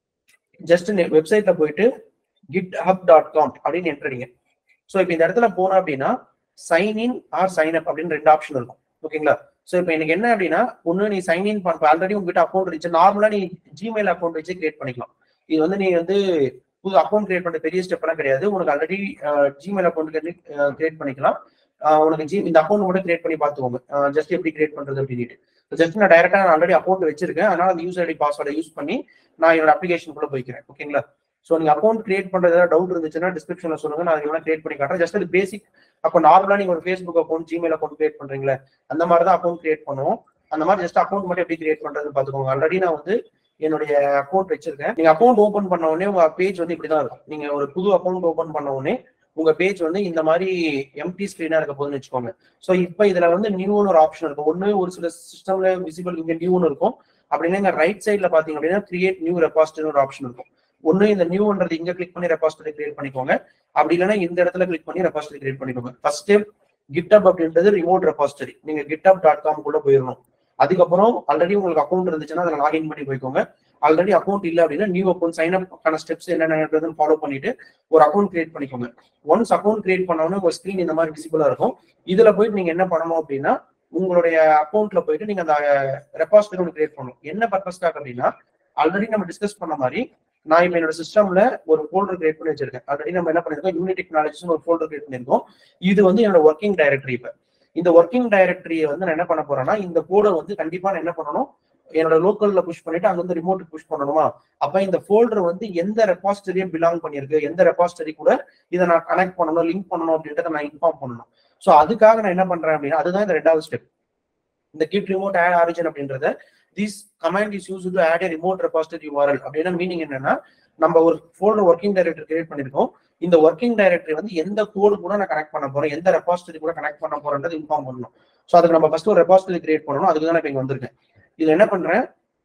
S1: ஜஸ்ட் வெப்சைட்ல போயிட்டு கிட் ஹப் டாட் காம் அப்படின்னு என்ட்ரடிங்க ஸோ இப்போ இந்த இடத்துல போனோம் அப்படின்னா sign in or sign up அப்படின்னு ரெண்டு ஆப்ஷன் இருக்கும் ஓகேங்களா ஸோ இப்போ எனக்கு என்ன அப்படின்னா ஒன்று நீ சைன் இன் பண்ண ஆல்ரெடி உங்ககிட்ட அக்கௌண்ட் இருந்துச்சு நார்மலா நீ ஜிமெயில் அக்கௌண்ட் வச்சு கிரியேட் பண்ணிக்கலாம் இது வந்து நீ வந்து புது அக்கௌண்ட் கிரியேட் பண்ண பெரிய ஸ்டெப் எல்லாம் கிடையாது உனக்கு ஆல்ரெடி ஜிமெயில் அக்கௌண்ட் கிரியேட் பண்ணிக்கலாம் ஆஹ் உனக்கு ஜி இந்த அக்கௌண்ட் மட்டும் கிரியேட் பண்ணி பார்த்துக்கோங்க ஜஸ்ட் எப்படி கிரியேட் பண்றது அப்படின்ட்டு ஜஸ்ட் நான் டைரக்டா நான் ஆல்ரெடி அக்கௌண்ட் வச்சிருக்கேன் அதனால அந்த யூசர் ஐடி பாஸ்வேர்டை யூஸ் பண்ணி நான் என்னோட அப்ளிகேஷனுக்குள்ள போய்க்கிறேன் ஓகேங்களா ஸோ நீங்க அக்கௌண்ட் கிரியேட் பண்றது ஏதாவது டவுட் இருந்துச்சுன்னா டிஸ்கிரிப்ஷன்ல சொல்லுங்க நான் எவ்வளவு கிரியேட் பண்ணி காட்டுறேன் ஜஸ்ட் அது பேசிக் அப்போ நார்மலா நீங்க ஒரு Facebook account Gmail account create பண்றீங்களே அந்த மாதிரி தான் அக்கௌண்ட் கிரியேட் பண்ணுவோம் அந்த மாதிரி ஜஸ்ட் அக்கௌண்ட் மட்டும் எப்படி கிரியேட் பண்றது பாத்துக்கோங்க ஆல்ரெடி நான் வந்து என்னுடைய அக்கௌண்ட் வச்சிருக்கேன் நீங்க அக்கௌண்ட் ஓபன் பண்ண உடனே உங்க பேஜ் வந்து இப்படிதான் இருக்கும் நீங்க ஒரு புது அக்கௌண்ட் ஓபன் பண்ண உடனே உங்க பேஜ் வந்து இந்த மாதிரி எம்டி ஸ்கிரீனா இருக்க போதுன்னு வச்சுக்கோங்க ஸோ இப்போ இதுல வந்து நியூன்னு ஒரு ஆப்ஷன் இருக்கும் ஒன்னு ஒரு சில சிஸ்டம்ல விசிபிள் இங்க நியூன்னு இருக்கும் அப்படின்னா இங்க ரைட் சைட்ல பாத்தீங்க அப்படின்னா கிரியேட் நியூ ரெபாஸ்டரி ஒரு ஆப்ஷன் இருக்கும் ஒன்னு இந்த நியூன்றது இங்க கிளிக் பண்ணி ரெபாஸ்டரி கிரியேட் பண்ணிக்கோங்க அப்படி இல்லைன்னா இந்த இடத்துல கிளிக் பண்ணி ரெபாஸ்டரி கிரியேட் பண்ணிக்கோங்க ஃபர்ஸ்ட் கிட்டப் அப்படின்றது ரிமோட் ரெபாஸ்டரி நீங்க கிட்டப் டாட் காம் கூட போயிடணும் அதுக்கப்புறம் ஆல்ரெடி உங்களுக்கு அக்கௌண்ட் இருந்துச்சுன்னா அதில் லாகின் பண்ணி போய்க்கோங்க ஆல்ரெடி அக்கௌண்ட் இல்லை அப்படின்னா new account sign up steps என்னென்னதுன்னு ஃபாலோ பண்ணிட்டு ஒரு அக்கௌண்ட் கிரியேட் பண்ணிக்கோங்க ஒன்ஸ் அக்கௌண்ட் கிரியேட் பண்ணோன்னு உங்க ஸ்க்ரீன் இந்த மாதிரி விசிபிளா இருக்கும் இதுல போயிட்டு நீங்க என்ன பண்ணணும் அப்படின்னா உங்களுடைய அக்கௌண்ட்ல போயிட்டு நீங்க அந்த ரெபாஸ்டரி ஒன்று கிரியேட் பண்ணணும் என்ன பர்பஸ்க்காக அப்படின்னா ஆல்ரெடி நம்ம டிஸ்கஸ் பண்ண மாதிரி நான் இப்போ என்னோட சிஸ்டம்ல ஒரு ஃபோல்டர் கிரியேட் பண்ணி வச்சிருக்கேன் ஆல்ரெடி நம்ம என்ன பண்ணிருக்கோம் யூனிட் டெக்னாலஜிஸ் ஒரு ஃபோல்டர் கிரியேட் பண்ணிருக்கோம் இது வந்து என்னோட ஒர்க்கிங் டைரக்டரி இப்போ இந்த ஒர்க்கிங் டைரக்டரியை வந்து நான் என்ன பண்ண போறேன்னா இந்த கோடை வந்து கண்டிப்பா நான் என்ன பண்ணணும் என்னோட லோக்கல்ல புஷ் பண்ணிட்டு அங்க வந்து ரிமோட்டுக்கு புஷ் பண்ணணுமா அப்ப இந்த ஃபோல்டர் வந்து எந்த ரெபாஸ்டரியும் பிலாங் பண்ணிருக்கு எந்த ரெபாஸ்டரி கூட இதை நான் கனெக்ட் பண்ணணும் லிங்க் பண்ணணும் அப்படின்றத நான் இன்ஃபார்ம் பண்ணணும் ஸோ அதுக்காக நான் என்ன பண்றேன் அப்படின்னா அதுதான் இந்த ரெண்டாவது ஸ்டெப் இந்த கிட் ரிமோட் ஆட் ஆரிஜின் அப்படின்றத this command is use to add a remote repository URL அப்படின்னா மீனிங் என்னன்னா நம்ம ஒரு ஃபோல்டர் ஒர்க்கிங் டைரக்டர் கிரியேட் பண்ணிருக்கோம் இந்த ஒர்க்கிங் டைரக்டரி வந்து எந்த கோடு கூட நான் கனெக்ட் பண்ண போறேன் எந்த ரெபாஸ்டரி கூட கனெக்ட் பண்ண போறேன்றது இன்ஃபார்ம் பண்ணணும் ஸோ அதுக்கு நம்ம ஃபர்ஸ்ட் ஒரு ரெபாஸ்டரி கிரியேட் பண்ணணும் அதுக்கு தான் நான் இப்போ இங்க வந்திருக்கேன் இதுல என்ன பண்றேன்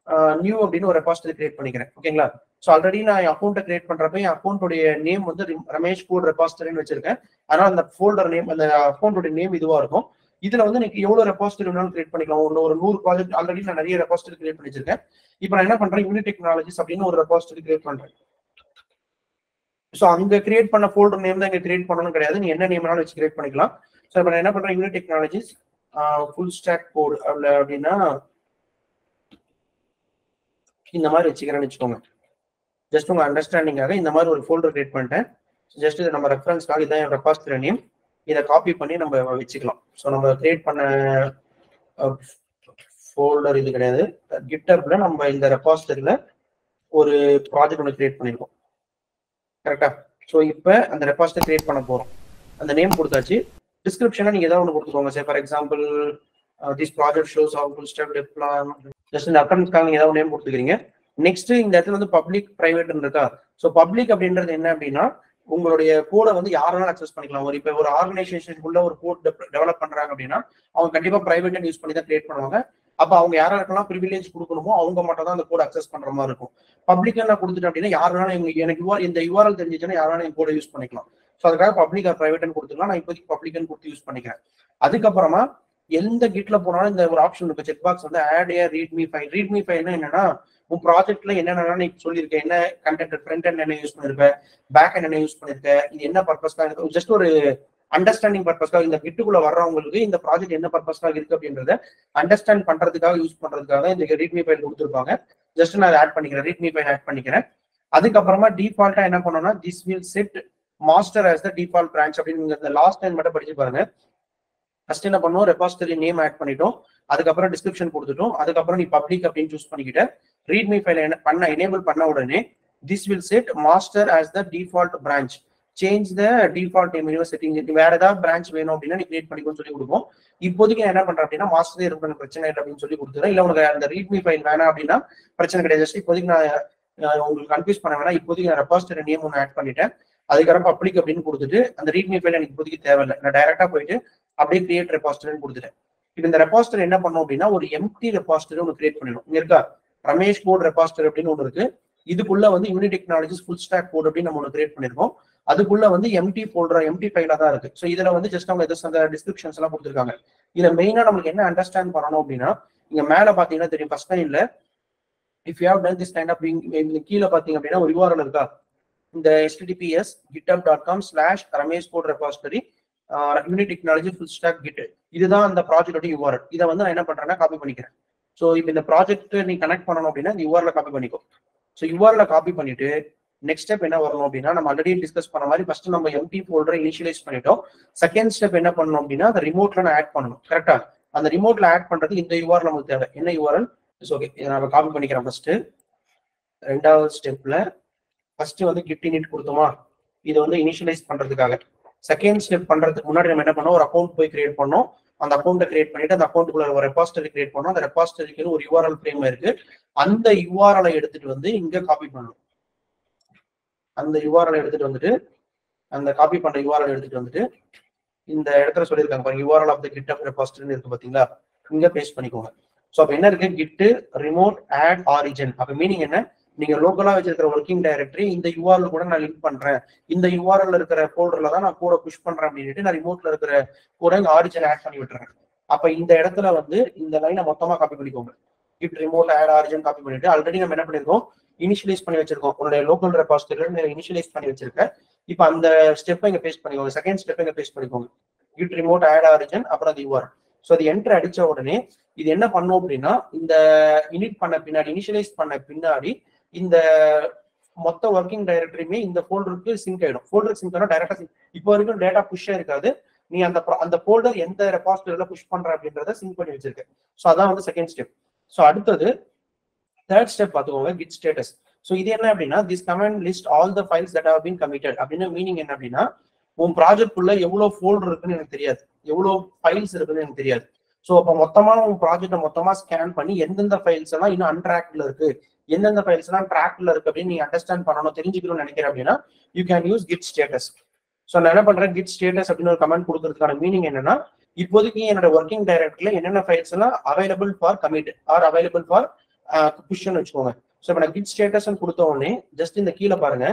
S1: நியூ அப்படின்னு ஒரு ரெபாசிட்டரி கிரியேட் பண்ணிக்கிறேன் ஓகேங்களா ஸோ ஆல்ரெடி நான் என் அக்கௌண்ட்டை கிரியேட் பண்றப்ப என் அக்கௌண்ட்டுடைய நேம் வந்து ரிம்- ரமேஷ் கோட் ரெபாசிட்டரின்னு வச்சிருக்கேன் அதனால அந்த ஃபோல்டர் நேம் அந்த அக்கௌண்ட்டுடைய நேம் இதுவா இருக்கும் இதுல வந்து எனக்கு எவ்வளவு ரெபாசிட்டரி வேணாலும் கிரியேட் பண்ணிக்கலாம் ஒன்று ஒரு நூறு ப்ராஜெக்ட் ஆல்ரெடி நான் நிறைய ரெபாசிட்டரி கிரியேட் பண்ணி வச்சிருக்கேன் இப்போ நான் என்ன பண்றேன் யூனிட் டெக்னாலஜிஸ் அப்படின்னு ஒரு ரெபாசிட்டரி கிரியேட் பண்றேன் ஸோ அங்க கிரியேட் பண்ண ஃபோல்டர் நேம் தான் இங்க கிரியேட் பண்ணணும் கிடையாது நீ என்ன நேம் வேணாலும் வச்சு கிரியேட் பண்ணிக்கலாம் ஸோ இப்போ நான் என்ன பண்றேன் Unit Technologies full stack code அப்படின்னா இந்த மாதிரி வச்சுக்கிறேன்னு வச்சுக்கோங்க ஜஸ்ட் உங்க அண்டர்ஸ்டாண்டிங்காக இந்த மாதிரி ஒரு ஃபோல்டர் கிரியேட் பண்ணிட்டேன் ஜஸ்ட் இது நம்ம ரெஃபரன்ஸ்க்காக இதான் என் ரெபாசிட்டரி நேம் இதை காப்பி பண்ணி நம்ம வச்சுக்கலாம் ஸோ நம்ம கிரியேட் பண்ண ஃபோல்டர் இது கிடையாது கிட்டப்ல நம்ம இந்த ரெபாசிட்டரியில ஒரு ப்ராஜெக்ட் ஒன்று கிரியேட் பண்ணியிருக்கோம் கரெக்டா ஸோ இப்போ அந்த ரெபாசிட்டரி கிரியேட் பண்ண போறோம் அந்த நேம் கொடுத்தாச்சு டிஸ்கிரிப்ஷனை நீங்க ஏதாவது ஒன்று கொடுத்துக்கோங்க sir for example this project shows how to step deploy just இந்த அக்கௌண்ட்ஸ்க்காக நீங்க ஏதாவது நேம் கொடுத்துக்கிறீங்க நெக்ஸ்ட் இந்த இடத்துல வந்து பப்ளிக் பிரைவேட் இருக்கா ஸோ பப்ளிக் அப்படின்றது என்ன அப்படின்னா உங்களுடைய கோடை வந்து யாரெல்லாம் அக்சஸ் பண்ணிக்கலாம் ஒரு இப்போ ஒரு ஆர்கனைசேஷனுக்குள்ள ஒரு கோட் டெவலப் பண்றாங்க அப்படின்னா அவங்க கண்டிப்பா பிரைவேட் யூஸ் பண்ணி தான் கிரியேட் பண்ணுவாங்க அப்ப அவங்க யாராருக்கெல்லாம் ப்ரிவிலேஜ் கொடுக்கணுமோ அவங்க மட்டும் தான் அந்த கோட் அக்சஸ் பண்ற மாதிரி இருக்கும் பப்ளிக்கா நான் கொடுத்துட்டேன் அப்படின்னா யார் வேணாலும் எங்க- எனக்கு URL இந்த யூஆர்எல் தெரிஞ்சிச்சுன்னா யார் வேணாலும் என் கோடை யூஸ் பண்ணிக்கலாம் ஸோ அதுக்காக பப்ளிக் ஆர் பிரைவேட்னு கொடுத்துக்கலாம் நான் இப்போதைக்கு பப்ளிக்னு கொடுத்து யூஸ் பண்ணிக்கிறேன் அதுக்கப்புறமா எந்த கிட்ல போனாலும் இந்த ஒரு ஆப்ஷன் இருக்கு செக் பாக்ஸ் வந்து add a readme file readme ஃபைல்னா என்னன்னா உன் ப்ராஜெக்ட்ல என்னென்ன நீ சொல்லியிருக்க என்ன கண்டென்ட் ஃப்ரண்ட் end என்ன யூஸ் பண்ணிருக்க பேக் end என்ன யூஸ் பண்ணிருக்க இது என்ன பர்பஸ்க்காக ஜஸ்ட் ஒரு அண்டர்ஸ்டாண்டிங் பர்பஸ்க்காக இந்த கிட்டுக்குள்ள வர்றவங்களுக்கு இந்த ப்ராஜெக்ட் என்ன பர்பஸ்க்காக இருக்கு அப்படின்றத அண்டர்ஸ்டாண்ட் பண்றதுக்காக யூஸ் பண்றதுக்காக இந்த ரீட்மி ஃபைல் கொடுத்துருப்பாங்க ஜஸ்ட் நான் ஆட் பண்ணிக்கிறேன் ரீட்மி ஃபைல் ஆட் பண்ணிக்கிறேன் அதுக்கப்புறமா டிஃபால்ட்டா என்ன பண்ணணும்னா this will set master as the default branch அப்படின்னு நீங்க இந்த லாஸ்ட் டைம் மட்டும் படிச்சு பாருங்க ஃபர்ஸ்ட் என்ன பண்ணுவோம் ரெபாசிட்டரி நேம் ஆட் பண்ணிட்டோம் அதுக்கப்புறம் டிஸ்கிரிப்ஷன் கொடுத்துட்டோம் அதுக்கப்புறம் நீ பப்ளிக் அப்படின்னு சூஸ் பண்ணிக்கிட்ட ரீட்மி ஃபைல் என்ன பண்ண எனேபிள் பண்ண உடனே this will set master as the default branch change the default name setting வேற ஏதாவது பிரான்ச் வேணும் அப்படின்னா நீ கிரியேட் பண்ணிக்கோன்னு சொல்லி கொடுப்போம் இப்போதைக்கு நான் என்ன பண்றேன் அப்படின்னா மாஸ்டர் இருக்கிற பிரச்சனை இல்லை அப்படின்னு சொல்லி கொடுத்துறேன் இல்ல உனக்கு அந்த ரீட்மி ஃபைல் வேணாம் அப்படின்னா பிரச்சனை கிடையாது ஜஸ்ட் இப்போதைக்கு நான் அஹ், உங்களுக்கு கன்ஃபியூஸ் பண்ண வேணாம் இப்போதைக்கு நான் ரெபாசிட்டரி நேம் ஒன்று ஆட் பண்ணிட்டேன் அதுக்கப்புறம் பப்ளிக் அப்படின்னு கொடுத்துட்டு அந்த ரீட்மி ஃபைல் எனக்கு இப்போதைக்கு தேவையில்லை நான் டைரக்டா போயிட்டு அப்படியே கிரியேட் ரெபாசிட்டரின்னு கொடுத்துட்டேன் இப்போ இந்த ரெபாசிட்டரி என்ன பண்ணும் அப்படின்னா ஒரு எம்டி ரெபாசிட்டரி ஒன்று கிரியேட் பண்ணிடும் இங்க இருக்கா ரமேஷ் கோட் ரெபாசிட்டரி அப்படின்னு ஒன்று இருக்கு இதுக்குள்ள வந்து Unit Technologies full stack code அப்படின்னு நம்ம ஒன்று கிரியேட் பண்ணிருக்கோம் அதுக்குள்ள வந்து எம்டி போல்டர் எம்டி ஃபைலா தான் இருக்கு ஸோ இதுல வந்து ஜஸ்ட் அவங்க எதாச்சும் அந்த டிஸ்கிரிப்ஷன்ஸ் எல்லாம் கொடுத்துருக்காங்க இதுல மெயினா நம்மளுக்கு என்ன அண்டர்ஸ்டாண்ட் பண்ணணும் அப்படின்னா இங்க மேல பாத்தீங்கன்னா தெரியும் ஃபர்ஸ்ட் லைன்ல if you have done this kind of கீழே பாத்தீங்க அப்படின்னா ஒரு யூஆர்எல் இருக்கா இந்த https github dot com slash Ramesh code repository Unit Technology full stack git இதுதான் அந்த ப்ராஜெக்டோட யூஆர்எல் இதை வந்து நான் என்ன பண்றேன்னா காப்பி பண்ணிக்கிறேன் ஸோ இப்போ இந்த ப்ராஜெக்ட் நீ கனெக்ட் பண்ணணும் அப்படின்னா இந்த யூஆர்எல் காப்பி பண்ணிக்கோ ஸோ யூஆர்எல் காப்பி பண்ணிட்டு நெக்ஸ்ட் ஸ்டெப் என்ன வரணும் அப்படின்னா நம்ம ஆல்ரெடி டிஸ்கஸ் பண்ண மாதிரி ஃபர்ஸ்ட் நம்ம எம்டி ஃபோல்டரை இனிஷியலைஸ் பண்ணிட்டோம் செகண்ட் ஸ்டெப் என்ன பண்ணணும் அப்படின்னா அந்த ரிமோட்ல நான் ஆட் பண்ணணும் கரெக்டா அந்த ரிமோட்ல ஆட் பண்றதுக்கு இந்த யூஆர்எல் நமக்கு தேவை என்ன யூஆர்எல் ஓகே இதை நம்ம காப்பி பண்ணிக்கிறேன் ஃபர்ஸ்ட் ரெண்டாவது ஸ்டெப்ல ஃபர்ஸ்ட் வந்து கிஃப்ட் இனிட் கொடுத்தோமா இது வந்து இனிஷியலைஸ் பண்றதுக்காக செகண்ட் ஸ்டெப் பண்றதுக்கு முன்னாடி நம்ம என்ன பண்ணோம் ஒரு அக்கௌண்ட் போய் கிரியேட் பண்ணோம் அந்த அக்கௌண்ட்டை கிரியேட் பண்ணிட்டு அந்த அக்கௌண்ட்டுக்குள்ள ஒரு ரெபாசிட்டரி கிரியேட் பண்ணோம் அந்த ரெபாசிட்டரிக்கு ஒரு யூஆர்எல் ஃப்ரேம் இருக்கு அந்த யூஆர்எல் எடுத்துட்டு வந்து இங்க காப்பி பண்ணணும் அந்த யூஆர்எல் எடுத்துட்டு வந்துட்டு அந்த காப்பி பண்ற யூஆர்எல் எடுத்துட்டு வந்துட்டு இந்த இடத்துல சொல்லியிருக்காங்க பாருங்க URL of the git of repository இருக்கு பாத்தீங்களா இங்க பேஸ்ட் பண்ணிக்கோங்க ஸோ அப்ப என்ன இருக்கு கிட் ரிமோட் ஆட் ஆரிஜின் அப்ப மீனிங் என்ன நீங்க லோக்கலா வச்சிருக்கிற ஒர்க்கிங் டைரக்டரி இந்த யூஆர்எல் கூட நான் லிங்க் பண்றேன் இந்த யூஆர்எல் இருக்கிற ஃபோல்டர்ல தான் நான் கூட புஷ் பண்றேன் அப்படின்ட்டு நான் ரிமோட்ல இருக்கிற கூட இங்க ஆரிஜின் ஆட் பண்ணி விட்டுறேன் அப்ப இந்த இடத்துல வந்து இந்த லைனை மொத்தமா காப்பி பண்ணிக்கோங்க git remote add origin copy பண்ணிட்டு ஆல்ரெடி நம்ம என்ன பண்ணிருக்கோம் இனிஷியலைஸ் பண்ணி வச்சிருக்கோம் உங்களுடைய லோக்கல் ரெபாசிட்டரி இனிஷியலைஸ் பண்ணி வச்சிருக்க இப்போ அந்த ஸ்டெப்பை இங்க பேஸ்ட் பண்ணிக்கோங்க செகண்ட் ஸ்டெப் இங்க பேஸ்ட் பண்ணிக்கோங்க கிட் ரிமோட் ஆட் ஆரிஜின் அப்புறம் அது யூஆர் ஸோ அது என்டர் அடிச்ச உடனே இது என்ன பண்ணும் அப்படின்னா இந்த இனிட் பண்ண பின்னாடி இனிஷியலைஸ் பண்ண பின்னாடி இந்த மொத்த ஒர்க்கிங் டைரக்டரியுமே இந்த ஃபோல்டருக்கு சிங்க் ஆயிடும் ஃபோல்டர் சிங்க் ஆனா டைரக்டா சிங்க் இப்போ வரைக்கும் டேட்டா புஷ்ஷா இருக்காது நீ அந்த pro- அந்த ஃபோல்டர் எந்த ரெபாசிட்டரியில புஷ் பண்ற அப்படின்றத சிங்க் பண்ணி வச்சிருக்க ஸோ அதான் வந்து செகண்ட் ஸ்டெப் ஸோ அடுத்தது தேர்ட் ஸ்டெப் பார்த்துக்கோங்க கிட் ஸ்டேட்டஸ் ஸோ இது என்ன அப்படின்னா this command list all the files that have been committed அப்படின்னு மீனிங் என்ன அப்படின்னா உன் ப்ராஜெக்ட் குள்ள எவ்வளவு ஃபோல்டர் இருக்குன்னு எனக்கு தெரியாது எவ்வளவு ஃபைல்ஸ் இருக்குன்னு எனக்கு தெரியாது ஸோ அப்போ மொத்தமா உன் ப்ராஜெக்ட்டை மொத்தமா ஸ்கேன் பண்ணி எந்தெந்த ஃபைல்ஸ் எல்லாம் இன்னும் அன்ட்ராக்ல இருக்கு எந்தெந்த ஃபைல்ஸ் எல்லாம் ட்ராக்ல இருக்கு அப்படின்னு நீ அண்டர்ஸ்டாண்ட் பண்ணணும் தெரிஞ்சுக்கணும்னு நினைக்கிறேன் அப்படின்னா you can use git status so நான் என்ன பண்றேன் கிட் ஸ்டேட்டஸ் அப்படின்னு ஒரு கமெண்ட் கொடுக்கறதுக்கான மீனிங் என்னன்னா இப்போதைக்கு என்னோட ஒர்க்கிங் டைரக்டர்ல என்னென்ன ஃபைல்ஸ் எல்லாம் available for commit or available for புஷ்ன்னு வச்சுக்கோங்க ஸோ இப்போ நான் கிட் ஸ்டேட்டஸ்ன்னு கொடுத்த உடனே ஜஸ்ட் இந்த கீழே பாருங்க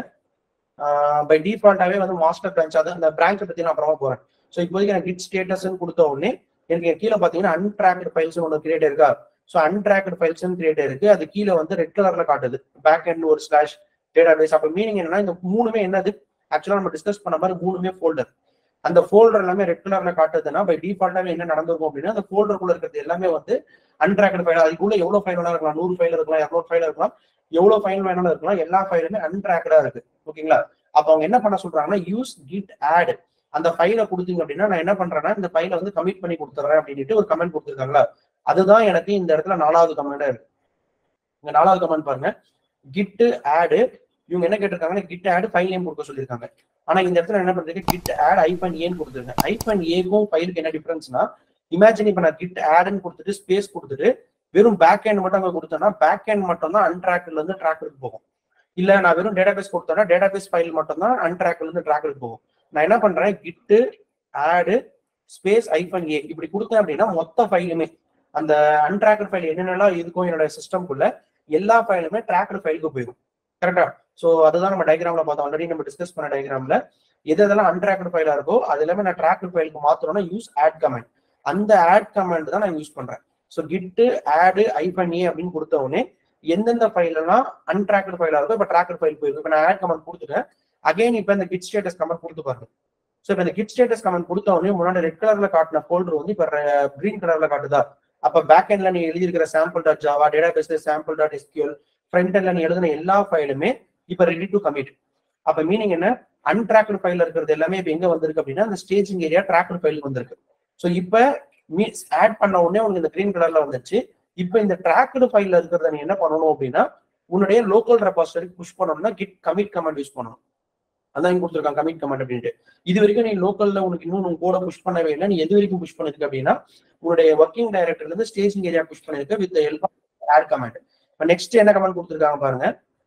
S1: பை டிஃபால்ட்டாவே வந்து மாஸ்டர் பிரான்ச் அது அந்த பிரான்ச்சை பத்தி நான் அப்புறமா போறேன் ஸோ இப்போதைக்கு நான் கிட் ஸ்டேட்டஸ்ன்னு கொடுத்த உடனே எனக்கு கீழே பார்த்தீங்கன்னா அன்ட்ராக்டு ஃபைல்ஸ் ஒன்று கிரியேட் இருக்கா ஸோ அன்ட்ராக்டு ஃபைல்ஸ் கிரியேட் இருக்கு அது கீழே வந்து ரெட் கலர்ல காட்டுது பேக் எண்ட் ஒரு ஸ்லாஷ் டேட்டா பேஸ் அப்போ மீனிங் என்னன்னா இந்த மூணுமே என்னது ஆக்சுவலா நம்ம டிஸ்கஸ் பண்ண மாதிரி மூணுமே ஃபோல்டர் அந்த ஃபோல்டர் எல்லாமே ரெட் கலர்ல காட்டுதுன்னா பை டிஃபால்ட்டாவே என்ன நடந்திருக்கும் அப்படின்னா அந்த ஃபோல்டருக்குள்ள இருக்கிறது எல்லாமே வந்து அன்ட்ராக்டு ஃபைல் அதுக்குள்ள எவ்வளவு ஃபைல் வேணா இருக்கலாம் நூறு ஃபைல் இருக்கலாம் இரநூறு ஃபைல் இருக்கலாம் எவ்வளவு ஃபைல் வேணாலும் இருக்கலாம் எல்லா ஃபைலுமே அன்ட்ராக்டா இருக்கு ஓகேங்களா அப்ப அவங்க என்ன பண்ண சொல்றாங்கன்னா யூஸ் கிட் ஆட் அந்த ஃபைலை கொடுத்தீங்க அப்படின்னா நான் என்ன பண்றேன்னா இந்த ஃபைலை வந்து கமிட் பண்ணி கொடுத்துறேன் அப்படின்ட்டு ஒரு கமெண்ட் கொடுத்துருக்காங்களா அதுதான் எனக்கு இந்த இடத்துல நாலாவது கமெண்டா இருக்கு இந்த நாலாவது கமெண்ட் பாருங்க கிட் ஆடு இவங்க என்ன கேட்டிருக்காங்கன்னா கிட் ஆட் ஃபைல் நேம் கொடுக்க சொல்லியிருக்காங்க ஆனா இந்த இடத்துல என்ன பண்றீங்க கிட் ஆட் ஐபன் ஏன்னு கொடுத்துருக்கேன் ஐபன் ஏக்கும் ஃபைலுக்கு என்ன டிஃபரன்ஸ்னா இமேஜின் இப்ப நான் கிட் ஆட்னு கொடுத்துட்டு ஸ்பேஸ் கொடுத்துட்டு வெறும் பேக் ஹேண்ட் மட்டும் அங்க கொடுத்தேன்னா பேக் ஹேண்ட் மட்டும் தான் அன்ட்ராக்ல இருந்து ட்ராக்லுக்கு போகும் இல்ல நான் வெறும் டேட்டா பேஸ் கொடுத்தேன்னா டேட்டா பேஸ் ஃபைல் மட்டும் தான் அன்ட்ராக்ல இருந்து ட்ராக்லுக்கு போகும் நான் என்ன பண்றேன் கிட்டு ஆடு ஸ்பேஸ் ஐபன் ஏ இப்படி கொடுத்தேன் அப்படின்னா மொத்த ஃபைலுமே அந்த அன்ட்ராக்டு ஃபைல் என்னென்னலாம் இருக்கும் என்னோட சிஸ்டம்குள்ள எல்லா ஃபைலுமே ட்ராக்டு ஃபைலுக்கு போயிடும் கரெக்டா ஸோ அதுதான் நம்ம டயக்ராம்ல பார்த்தோம் ஆல்ரெடி நம்ம டிஸ்கஸ் பண்ண டயக்ராம்ல எது எதெல்லாம் அன்ட்ராக்டு ஃபைலா இருக்கோ அது எல்லாமே நான் ட்ராக்டு ஃபைலுக்கு மாத்தணும்னா யூஸ் ஆட் கமெண்ட் அந்த ஆட் கமெண்ட் தான் நான் யூஸ் பண்றேன் ஸோ கிட்டு ஆடு ஐபன் ஏ அப்படின்னு கொடுத்த உடனே எந்தெந்த ஃபைல் எல்லாம் அன்ட்ராக்டு ஃபைலா இருக்கோ இப்போ ட்ராக்டு ஃபைல் போயிருக்கும் இப்போ நான் ஆட் கமெண்ட் கொடுத்துட்டேன் அகைன் இப்போ இந்த கிட் ஸ்டேட்டஸ் கமெண்ட் கொடுத்து பாருங்க ஸோ இப்போ இந்த கிட் ஸ்டேட்டஸ் கமெண்ட் கொடுத்த உடனே முன்னாடி ரெட் கலர்ல காட்டின ஃபோல்டர் வந்து இப்போ கிரீன் கலர்ல காட்டுதா அப்ப பேக் எண்ட்ல நீ எழுதியிருக்கிற sample dot Java database sample dot SQL front எண்ட்ல நீ எழுதின எல்லா ஃபைலுமே இப்ப ரெடி டு கமிட் அப்ப மீனிங் என்ன அன்ட்ராக்டு ஃபைல் இருக்கிறது எல்லாமே இப்ப எங்க வந்திருக்கு அப்படின்னா அந்த ஸ்டேஜிங் ஏரியா ட்ராக்டு ஃபைல் வந்திருக்கு ஸோ இப்ப மீன்ஸ் ஆட் பண்ண உடனே உனக்கு இந்த கிரீன் கலர்ல வந்துச்சு இப்ப இந்த ட்ராக்டு ஃபைல்ல இருக்கிறத நீ என்ன பண்ணணும் அப்படின்னா உன்னுடைய லோக்கல் ரெபாசிட்டரி புஷ் பண்ணணும்னா கிட் கமிட் கமெண்ட் யூஸ் பண்ணணும் அதான் இங்க கொடுத்துருக்காங்க கமிட் கமெண்ட் அப்படின்ட்டு இது வரைக்கும் நீ லோக்கல்ல உனக்கு இன்னும் உன் கூட புஷ் பண்ணவே இல்லை நீ எது வரைக்கும் புஷ் பண்ணிருக்க அப்படின்னா உன்னுடைய ஒர்க்கிங் டைரக்டர்ல இருந்து ஸ்டேஜிங் ஏரியா புஷ் பண்ணிருக்க வித் ஹெல்ப் ஆட் கமெண்ட் இப்போ நெக்ஸ்ட் என்ன கமெண்ட் கொடுத்துருக்காங்க பாருங்க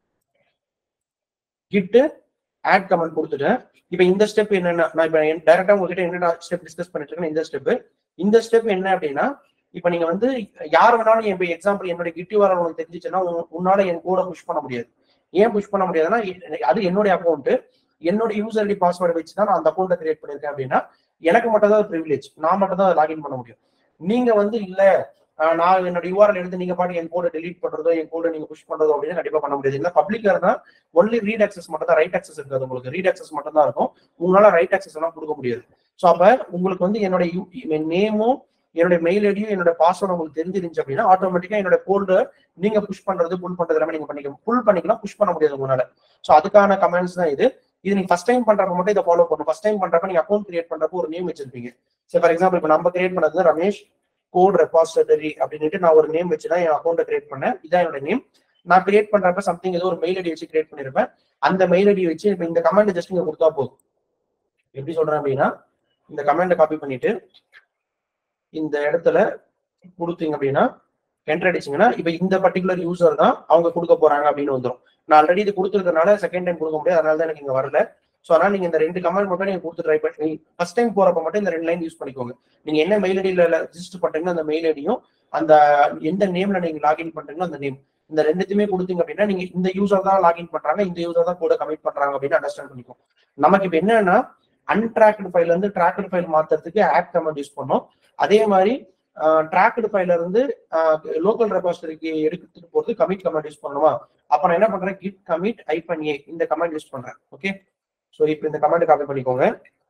S1: கிட்டு ஆட் கமெண்ட் கொடுத்துட்டேன் இப்போ இந்த ஸ்டெப் என்னன்னா நான் இப்போ டைரக்டா உங்ககிட்ட என்ன ஸ்டெப் டிஸ்கஸ் பண்ணிட்டு இருக்கேன் இந்த ஸ்டெப் இந்த ஸ்டெப் என்ன அப்படின்னா இப்போ நீங்க வந்து யார் வேணாலும் இப்போ எக்ஸாம்பிள் என்னுடைய கிட்டி வர உங்களுக்கு தெரிஞ்சிச்சுன்னா உன்- உன்னால என் கூட புஷ் பண்ண முடியாது ஏன் புஷ் பண்ண முடியாதுன்னா எ- அது என்னுடைய அக்கௌண்ட் என்னோட யூசர் ஐடி பாஸ்வேர்டு வச்சு தான் நான் அந்த அக்கௌண்ட்டை கிரியேட் பண்ணிருக்கேன் அப்படின்னா எனக்கு மட்டும் தான் ப்ரிவிலேஜ் நான் மட்டும் தான் லாகின் பண்ண முடியும் நீங்க வந்து இல்ல ஆஹ் நான் என்னோட யூஆர்எல் எடுத்து நீங்க பாட்டு என் கோட delete பண்றதோ என் கோட நீங்க புஷ் பண்றதோ அப்படின்னு கண்டிப்பா பண்ண முடியாது இல்ல பப்ளிக்கா இருந்தா ஒன்லி ரீட் அக்சஸ் மட்டும் தான் ரைட் அக்சஸ் இருக்காது உங்களுக்கு ரீட் அக்சஸ் மட்டும் தான் இருக்கும் உங்களால ரைட் அக்சஸ் எல்லாம் கொடுக்க முடியாது சோ அப்ப உங்களுக்கு வந்து என்னோட நேமும் என்னோட மெயில் ஐடியும் என்னோட பாஸ்வேர்டு உங்களுக்கு தெரிஞ்சிருந்துச்சு அப்படின்னா ஆட்டோமேட்டிக்கா என்னோட கோல்டு நீங்க புஷ் பண்றது புல் பண்றது எல்லாமே நீங்க பண்ணிக்கலாம் புல் பண்ணிக்கலாம் புஷ் பண்ண முடியாது உங்களால சோ அதுக்கான கமெண்ட்ஸ் தான் இது இது நீங்க ஃபர்ஸ்ட் டைம் பண்றப்ப மட்டும் இதை ஃபாலோ பண்ணும் ஃபர்ஸ்ட் டைம் பண்றப்ப நீங்க அக்கௌண்ட் கிரியேட் பண்றப்போ ஒரு நேம் வச்சிருப்பீங்க சரி ஃபார் எக்ஸாம்பிள் இப்போ நம்ம கிரியேட் பண்ணது ரமேஷ் கோட் ரெபாசிட்டரி அப்படின்ட்டு நான் ஒரு நேம் வச்சு தான் என் அக்கௌண்ட்டை கிரியேட் பண்ணேன் இதான் என்னோட நேம் நான் கிரியேட் பண்றப்ப சம்திங் ஏதோ ஒரு மெயில் ஐடி வச்சு கிரியேட் பண்ணிருப்பேன் அந்த மெயில் ஐடி வச்சு இப்போ இந்த கமெண்ட் ஜஸ்ட் நீங்க கொடுத்தா போதும் எப்படி சொல்றேன் அப்படின்னா இந்த கமெண்ட்டை காப்பி பண்ணிட்டு இந்த இடத்துல கொடுத்தீங்க அப்படின்னா என்டர் அடிச்சீங்கன்னா இப்போ இந்த பர்டிகுலர் யூசர் தான் அவங்க கொடுக்க போறாங்க அப்படின்னு வந்துரும் நான் ஆல்ரெடி இது கொடுத்துருக்கனால செகண்ட் டைம் கொடுக்க முடியாது அதனால தான் எனக்கு இங்க வரல ஸோ அதனால நீங்க இந்த ரெண்டு கமெண்ட் மட்டும் நீங்க கொடுத்து ட்ரை பண்ணி ஃபர்ஸ்ட் டைம் போறப்ப மட்டும் இந்த ரெண்டு லைன் யூஸ் பண்ணிக்கோங்க நீங்க என்ன மெயில் ஐடியில ரெஜிஸ்டர் பண்றீங்களோ அந்த மெயில் ஐடியும் அந்த எந்த நேம்ல நீங்க லாகின் பண்றீங்களோ அந்த நேம் இந்த ரெண்டுத்தையுமே கொடுத்தீங்க அப்படின்னா நீங்க இந்த யூசர் தான் லாகின் பண்றாங்க இந்த யூசர் தான் கூட கமிட் பண்றாங்க அப்படின்னு அண்டர்ஸ்டாண்ட் பண்ணிக்கும் நமக்கு இப்போ என்னன்னா அன்ட்ராக்டு ஃபைல் வந்து ட்ராக்டு ஃபைல் மாத்துறதுக்கு ஆட் கமெண்ட் யூஸ் பண்ணோம் அதே மாதிரி ட்ராக்டு ஃபைல இருந்து லோக்கல் ரெபாசிட்டரிக்கு எடுத்துட்டு போறது கமிட் கமெண்ட் யூஸ் பண்ணணுமா அப்ப நான் என்ன பண்றேன் கிட் கமிட் ஐபன் ஏ இந்த கமெண்ட் யூஸ் பண்றேன் ஓகே ஸோ இப்போ இந்த கமெண்ட் காப்பி பண்ணிக்கோங்க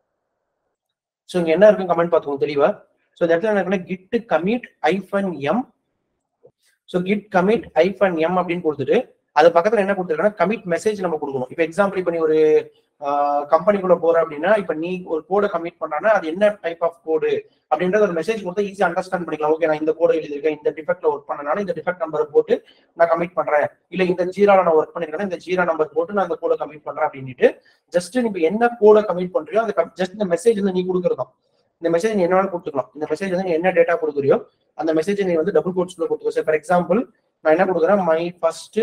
S1: ஸோ இங்க என்ன இருக்கு கமெண்ட் பார்த்துக்கோங்க தெளிவா ஸோ இந்த இடத்துல என்ன இருக்குன்னா git commit hyphen m so git commit hyphen m அப்படின்னு கொடுத்துட்டு அது பக்கத்துல என்ன கொடுத்துருக்கேன்னா கமிட் மெசேஜ் நம்ம கொடுக்கணும் இப்போ எக்ஸாம்பிள் இப்போ நீ ஒரு கம்பெனிக்குள்ள போற அப்படின்னா இப்போ நீ ஒரு கோடை கமிட் பண்றான்னா அது என்ன டைப் ஆஃப் கோடு அப்படின்றது ஒரு மெசேஜ் கொடுத்தா ஈஸியா அண்டர்ஸ்டாண்ட் பண்ணிக்கலாம் ஓகே நான் இந்த கோடை எழுதிருக்கேன் இந்த டிஃபெக்ட்ல ஒர்க் பண்ணனால இந்த டிஃபெக்ட் நம்பர் போட்டு நான் கமிட் பண்றேன் இல்ல இந்த ஜீரால நான் ஒர்க் பண்ணிருக்கேன் இந்த ஜீரா நம்பர் போட்டு நான் இந்த கோடை கமிட் பண்றேன் அப்படின்ட்டு ஜஸ்ட் நீ இப்போ என்ன கோடை கமிட் பண்றியோ அந்த ஜஸ்ட் இந்த மெசேஜ் வந்து நீ கொடுக்குறதும் இந்த மெசேஜ் நீ என்ன கொடுத்துக்கலாம் இந்த மெசேஜ் வந்து நீ என்ன டேட்டா கொடுக்குறியோ அந்த மெசேஜ் நீ வந்து டபுள் கோட்ஸ்ல கொடுத்துக்கோ ஃபார் எக்ஸாம்பிள் நான் என்ன கொடுக்குறேன் மை ஃபர்ஸ்ட்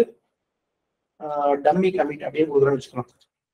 S1: டம்மி கமிட் அப்படின்னு கொடுக்குறேன்னு வச்சுக்கலாம்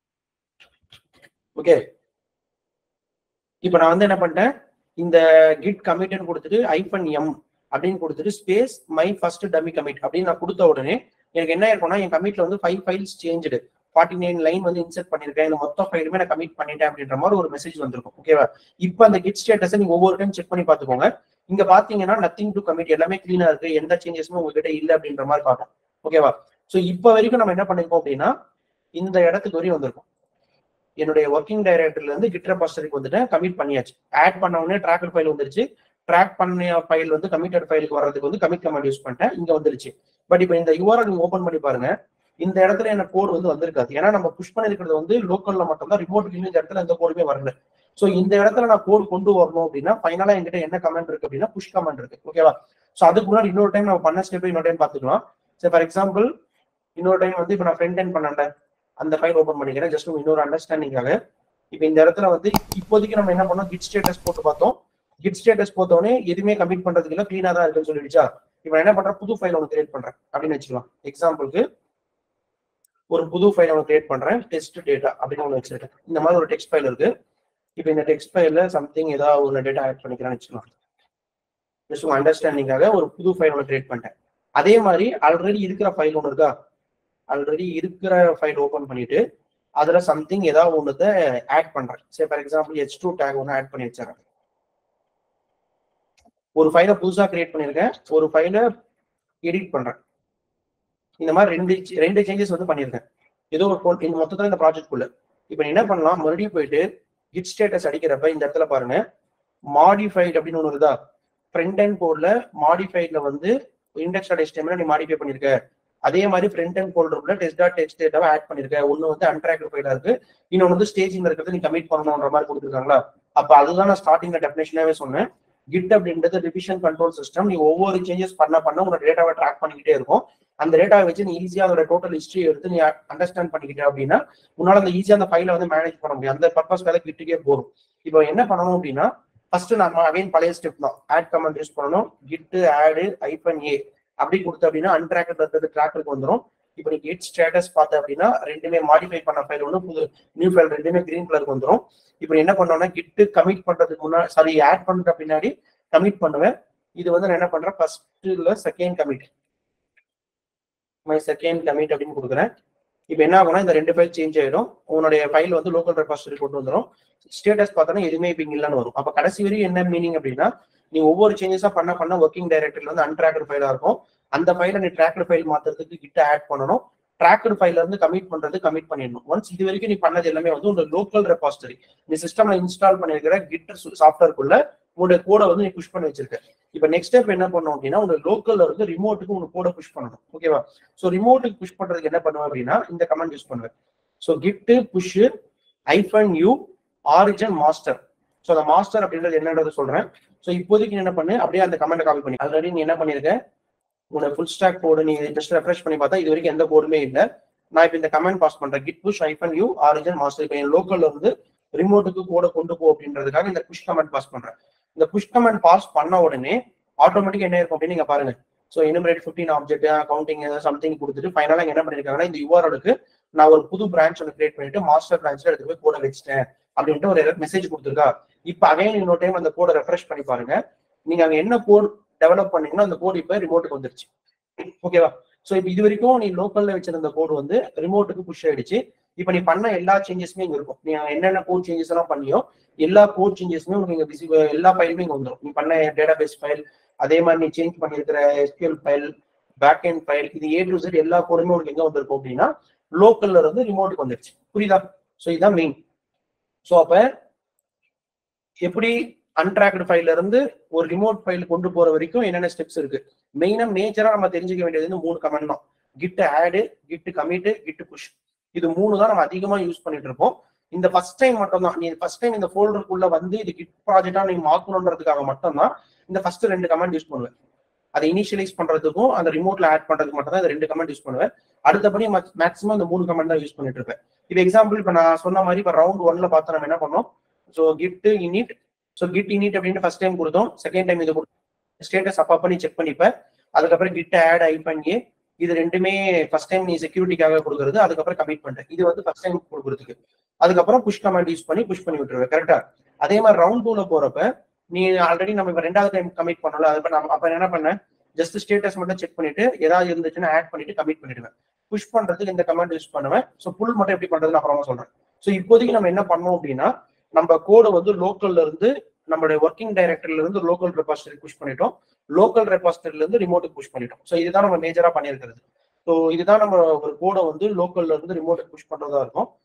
S1: ஓகே இப்போ நான் வந்து என்ன பண்ணிட்டேன் இந்த கிட் கமிட்னு கொடுத்துட்டு ஐபன் எம் அப்படின்னு கொடுத்துட்டு space my first dummy commit அப்படின்னு நான் கொடுத்த உடனே எனக்கு என்ன இருக்கும்னா என் கமிட்ல வந்து five files change forty nine line வந்து இன்செர்ட் பண்ணிருக்கேன் இந்த மொத்த ஃபைலுமே நான் கமிட் பண்ணிட்டேன் அப்படின்ற மாதிரி ஒரு மெசேஜ் வந்திருக்கும் ஓகேவா இப்போ அந்த கிட் ஸ்டேட்டஸை நீங்க ஒவ்வொரு டைம் செக் பண்ணி பார்த்துக்கோங்க இங்க பாத்தீங்கன்னா நத்திங் டு கமிட் எல்லாமே கிளீனா இருக்கு எந்த சேஞ்சஸுமே உங்ககிட்ட இல்ல அப்படின்ற மாதிரி காட்டும் ஓகேவா சோ இப்போ வரைக்கும் நம்ம என்ன பண்ணிருக்கோம் அப்படின்னா இந்த இடத்துக்கு வரையும் வந்திருக்கும் என்னுடைய ஒர்க்கிங் டைரக்டர்ல இருந்து கிட் ரெபாஸ்டரிக்கு வந்துட்டேன் கமிட் பண்ணியாச்சு ஆட் பண்ண உடனே ட்ராக்கர் ஃபைல் வந்துருச்சு ட்ராக் பண்ண ஃபைல் வந்து கமிட்டட் ஃபைலுக்கு வர்றதுக்கு வந்து கமிட் கமாண்ட் யூஸ் பண்ணிட்டேன் இங்க வந்துருச்சு பட் இப்போ இந்த யூஆர்எல் நீங்க ஓபன் பண்ணி பாருங்க இந்த இடத்துல என்ன கோட் வந்து வந்திருக்காது ஏன்னா நம்ம புஷ் பண்ணிருக்கிறது வந்து லோக்கல்ல மட்டும்தான் ரிமோட் இந்த இடத்துல எந்த கோடுமே வரல சோ இந்த இடத்துல நான் கோட் கொண்டு வரணும் அப்படின்னா ஃபைனலா என்கிட்ட என்ன கமெண்ட் இருக்கு அப்படின்னா புஷ் கமெண்ட் இருக்கு ஓகேவா சோ அதுக்கு முன்னாடி இன்னொரு டைம் நம்ம பண்ண ஸ்டெப் இன்னொரு டைம் பாத்துக்கலாம் சரி ஃபார் எக்ஸாம்பிள் இன்னொரு டைம் வந்து இப்போ நான் ஃப்ரண்ட் எண்ட் பண்ணேன் அந்த ஃபைல் ஓபன் பண்ணிக்கிறேன் ஜஸ்ட் இன்னொரு அண்டர்ஸ்டாண்டிங்காக இப்போ இந்த இடத்துல வந்து இப்போதைக்கு நம்ம என்ன பண்ணோம் கிட் ஸ்டேட்டஸ் போட்டு பார்த்தோம் கிட் ஸ்டேட்டஸ் போத்தோடனே எதுவுமே கம்ப்ளீட் பண்றதுக்கு இல்லை கிளீனா தான் இருக்குன்னு சொல்லிடுச்சா இப்போ என்ன பண்றேன் புது ஃபைல் ஒன்று கிரியேட் பண்றேன் அப்படின்னு வச்சுக்கலாம் எக்ஸாம்பிளுக்கு ஒரு புது ஃபைல் ஒன்று கிரியேட் பண்றேன் டெஸ்ட் டேட்டா அப்படின்னு ஒன்று வச்சிருக்கேன் இந்த மாதிரி ஒரு டெக்ஸ்ட் ஃபைல் இருக்கு இப்போ இந்த டெக்ஸ்ட் ஃபைல்ல சம்திங் ஏதாவது ஒரு டேட்டா ஆட் பண்ணிக்கிறேன்னு வச்சுக்கலாம் ஜஸ்ட் உங்க அண்டர்ஸ்டாண்டிங்காக ஒரு புது ஃபைல் ஒன்று கிரியேட் பண்ணிட்டேன் அதே மாதிரி ஆல்ரெடி இருக்கிற ஃபைல் ஒன்று இருக்கா ஆல்ரெடி இருக்கிற ஃபைல் ஓபன் பண்ணிட்டு அதுல சம்திங் ஏதாவது ஒன்றுத்த ஆட் பண்றேன் சரி for example H two tag ஒன்று ஆட் பண்ணி வச்சிடறேன் ஒரு ஃபைலை புதுசா கிரியேட் பண்ணியிருக்கேன் ஒரு ஃபைலை எடிட் பண்றேன் இந்த மாதிரி ரெண்டு ரெண்டு சேஞ்சஸ் வந்து பண்ணியிருக்கேன் ஏதோ ஒரு phone- இந்த மொத்தத்தில் இந்த ப்ராஜெக்ட் குள்ள இப்போ என்ன பண்ணலாம் மறுபடியும் போயிட்டு கிட் ஸ்டேட்டஸ் அடிக்கிறப்ப இந்த இடத்துல பாருங்க மாடிஃபைட் அப்படின்னு ஒன்று இருக்குதா ஃப்ரண்ட் அண்ட் கோட்ல மாடிஃபைட்ல வந்து இண்டெக்ஸ் டாட் HTML நீ மாடிஃபை பண்ணிருக்க அதே மாதிரி ஃப்ரண்ட் அண்ட் ஃபோல்டர்ல டெஸ்ட் டாட் டெக்ஸ்ட் டேட்டாவை ஆட் பண்ணிருக்க ஒன்னு வந்து அன்ட்ராக்ட் ஃபைலா இருக்கு இன்னொன்று வந்து ஸ்டேஜிங்ல இருக்கிறது நீ கமிட் பண்ணணுன்ற மாதிரி கொடுத்துருக்காங்களா அப்ப அதுதான் நான் ஸ்டார்டிங்ல டெஃபினேஷனாவே சொன்னேன் கிட் அப்படின்றது ரிவிஷன் கண்ட்ரோல் சிஸ்டம் நீ ஒவ்வொரு சேஞ்சஸ் பண்ண பண்ண உங்க டேட்டாவை ட்ராக் பண்ணிக்கிட்டே இருக்கும் அந்த டேட்டாவை வச்சு நீ ஈஸியா அதோட டோட்டல் ஹிஸ்டரி எடுத்து நீ அண்டர்ஸ்டாண்ட் பண்ணிக்கிட்ட அப்படின்னா உன்னால அந்த ஈஸியா அந்த ஃபைலை வந்து மேனேஜ் பண்ண முடியும் அந்த பர்பஸ் வேலை கிட்டுக்கே போகும் இப்போ என்ன பண்ணணும் அப்படின்னா ஃபர்ஸ்ட் நம்ம அகைன் பழைய ஸ்டெப் தான் ஆட் கமெண்ட் யூஸ் பண்ணணும் கிட் ஆடு ஐபன் ஏ அப்படி கொடுத்த அப்படின்னா அன்ட்ராக்டர் இருக்கிறது ட்ராக்கருக்கு வந்துடும் இப்போ நீ கெட் ஸ்டேட்டஸ் பார்த்த அப்படின்னா ரெண்டுமே மாடிஃபை பண்ண ஃபைல் ஒன்று புது நியூ ஃபைல் ரெண்டுமே கிரீன் கலருக்கு வந்துடும் இப்போ என்ன பண்ணோம்னா கிட்டு கமிட் பண்றதுக்கு முன்னாடி சாரி ஆட் பண்ற பின்னாடி கமிட் பண்ணுவேன் இது வந்து நான் என்ன பண்றேன் ஃபர்ஸ்ட் இல்ல second commit my second commit அப்படின்னு கொடுக்குறேன் இப்போ என்ன ஆகும்னா இந்த ரெண்டு ஃபைல் சேஞ்ச் ஆயிடும் உன்னுடைய ஃபைல் வந்து லோக்கல் ரெபாசிட்டரி கொண்டு வந்துடும் ஸ்டேட்டஸ் பார்த்தோன்னா எதுவுமே இப்போ இங்க இல்லைன்னு வரும் அப்போ கடைசி வரையும் என்ன மீனிங் அப்படின்னா நீ ஒவ்வொரு சேஞ்சஸா பண்ண பண்ண ஒர்க்கிங் டைரக்டர்ல வந்து அன்ட்ராக்டர் ஃபைலா இருக்கும் அந்த ஃபைலை நீ ட்ராக்கர் ஃபைல் மாத்துறதுக்கு கிட்ட ஆட் பண்ணணும் ட்ராக்கர் ஃபைல இருந்து கமிட் பண்றது கமிட் பண்ணிடணும் ஒன்ஸ் இது வரைக்கும் நீ பண்ணது எல்லாமே வந்து உங்க லோக்கல் ரெபாசிட்டரி நீ சிஸ்டம்ல இன்ஸ்டால் பண்ணிருக்கிற கிட் சாஃப்ட்வேர்க்குள்ள உங்களுடைய கோடை வந்து நீ புஷ் பண்ணி வச்சிருக்க இப்போ நெக்ஸ்ட் ஸ்டெப் என்ன பண்ணும் அப்படின்னா உங்க லோக்கல்ல இருந்து ரிமோட்டுக்கு உங்க கோடை புஷ் பண்ணணும் ஓகேவா ஸோ ரிமோட்டுக்கு புஷ் பண்றதுக்கு என்ன பண்ணுவேன் அப்படின்னா இந்த கமெண்ட் யூஸ் பண்ணுவேன் so git push hyphen u origin master so அந்த மாஸ்டர் அப்படின்றது என்னன்றது சொல்றேன் ஸோ இப்போதைக்கு நீ என்ன பண்ணு அப்படியே அந்த கமெண்ட் காப்பி பண்ணி ஆல்ரெடி நீ என்ன பண்ணிருக்க உன்னோட ஃபுல் ஸ்டாக் கோடு நீ ஜஸ்ட் ரெஃப்ரெஷ் பண்ணி பார்த்தா இது வரைக்கும் எந்த கோடுமே இல்லை நான் இப்போ இந்த கமெண்ட் பாஸ் பண்றேன் git push hyphen u origin master இப்போ என் லோக்கல்ல இருந்து ரிமோட்டுக்கு கோடை கொண்டு போ அப்படின்றதுக்காக இந்த புஷ் கமெண்ட் பாஸ் பண்றேன் இந்த புஷ் கமெண்ட் பாஸ் பண்ண உடனே ஆட்டோமேட்டிக் என்ன இருக்கும் அப்படின்னு நீங்க பாருங்க so enumerate fifteen object counting something கொடுத்துட்டு ஃபைனலாக என்ன பண்ணிருக்காங்கன்னா இந்த யூஆர்எலுக்கு நான் ஒரு புது பிரான்ச் ஒன்று கிரியேட் பண்ணிட்டு மாஸ்டர் பிரான்ச்ல எடுத்து போய் கோடை வச்சிட்டேன் அப்படின்ட்டு ஒரு மெசேஜ் கொடுத்துருக்கா இப்போ அகைன் இன்னொரு டைம் அந்த கோடை ரெஃப்ரெஷ் பண்ணி பாருங்க நீங்க அங்க என்ன கோட் டெவலப் பண்ணீங்கன்னா அந்த கோட் இப்போ ரிமோட்டுக்கு வந்துருச்சு ஓகேவா ஸோ இப்போ இது வரைக்கும் நீ லோக்கல்ல வச்சிருந்த கோட் வந்து ரிமோட்டுக்கு புஷ் ஆயிடுச்சு இப்போ நீ பண்ண எல்லா சேஞ்சஸுமே இங்க இருக்கும் நீ என்னென்ன கோட் சேஞ்சஸ் எல்லாம் பண்ணியோ எல்லா கோட் சேஞ்சஸுமே உங்களுக்கு இங்க விசி எல்லா ஃபைலுமே இங்க வந்துடும் நீ பண்ண டேட்டா பேஸ் ஃபைல் அதே மாதிரி நீ சேஞ்ச் பண்ணியிருக்கிற SQL file back end file இது ஏ டு செட் எல்லா கோடுமே உங்களுக்கு எங்க வந்திருக்கும் அப்படின்னா லோக்கல்ல இருந்து ரிமோட்டுக்கு வந்துருச்சு புரியுதா ஸோ இதுதான் மெயின் ஸோ அப்ப எப்படி அன்ட்ராக்டு ஃபைல்ல இருந்து ஒரு ரிமோட் ஃபைல் கொண்டு போற வரைக்கும் என்னென்ன ஸ்டெப்ஸ் இருக்கு மெயினா மேஜரா நம்ம தெரிஞ்சுக்க வேண்டியது வந்து மூணு கமெண்ட் தான் கிட் ஆடு கிட் கமிட் கிட் புஷ் இது மூணு தான் நம்ம அதிகமா யூஸ் பண்ணிட்டு இருப்போம் இந்த ஃபர்ஸ்ட் டைம் மட்டும் தான் நீ ஃபர்ஸ்ட் டைம் இந்த ஃபோல்டருக்குள்ள வந்து இது கிட் ப்ராஜெக்டா நீ மாத்தணுன்றதுக்காக மட்டும் தான் இந்த ஃபர்ஸ்ட் ரெண்டு கமெண்ட் யூஸ் பண்ணுவேன் அதை இனிஷியலைஸ் பண்றதுக்கும் அந்த ரிமோட்ல ஆட் பண்றதுக்கு மட்டும் தான் இந்த ரெண்டு கமெண்ட் யூஸ் பண்ணுவேன் அடுத்தபடி மேக்ஸிமம் இந்த மூணு கமெண்ட் தான் யூஸ் பண்ணிட்டு இருப்பேன் இப்போ எக்ஸாம்பிள் இப்போ நான் சொன்ன மாதிரி இப்போ ரவுண்ட் ஒன்ல பார்த்தா நம்ம என்ன பண்ணோம் so git init so git init அப்படின்னு ஃபர்ஸ்ட் டைம் கொடுத்தோம் செகண்ட் டைம் இது ஸ்டேட்டஸ் அப்பா பண்ணி செக் பண்ணிப்பேன் அதுக்கப்புறம் கிட் ஆட் ஐ பண்ணி இது ரெண்டுமே ஃபர்ஸ்ட் டைம் நீ செக்யூரிட்டிக்காக கொடுக்குறது அதுக்கப்புறம் கமிட் பண்ணிட்டேன் இது வந்து ஃபர்ஸ்ட் டைம் கொடுக்குறதுக்கு அதுக்கப்புறம் புஷ் கமாண்ட் யூஸ் பண்ணி புஷ் பண்ணி விட்டுருவேன் கரெக்டா அதே மாதிரி ரவுண்ட் டூல போறப்ப நீ ஆல்ரெடி நம்ம இப்ப ரெண்டாவது டைம் கமிட் பண்ணல அது நம்ம அப்ப என்ன பண்ணேன் ஜஸ்ட் ஸ்டேட்டஸ் மட்டும் செக் பண்ணிட்டு ஏதாவது இருந்துச்சுன்னா ஆட் பண்ணிட்டு கமிட் பண்ணிடுவேன் புஷ் பண்றதுக்கு இந்த கமெண்ட் யூஸ் பண்ணுவேன் ஸோ புல் மட்டும் எப்படி பண்றதுன்னு அப்புறமா சொல்றேன் ஸோ இப்போதைக்கு நம்ம என்ன பண்ணோம் அப்படின்னா நம்ம கோடை வந்து லோக்கல்ல இருந்து நம்மளுடைய ஒர்க்கிங் டைரக்டர்ல இருந்து லோக்கல் ரெபாசிட்டரி புஷ் பண்ணிட்டோம் லோக்கல் ரெபாசிட்டரில இருந்து ரிமோட்டுக்கு புஷ் பண்ணிட்டோம் ஸோ இதுதான் நம்ம மேஜரா பண்ணியிருக்கிறது ஸோ இதுதான் நம்ம ஒரு கோடை வந்து லோக்கல்ல இருந்து ரிமோட்டுக்கு புஷ் பண்றதா இருக்கும்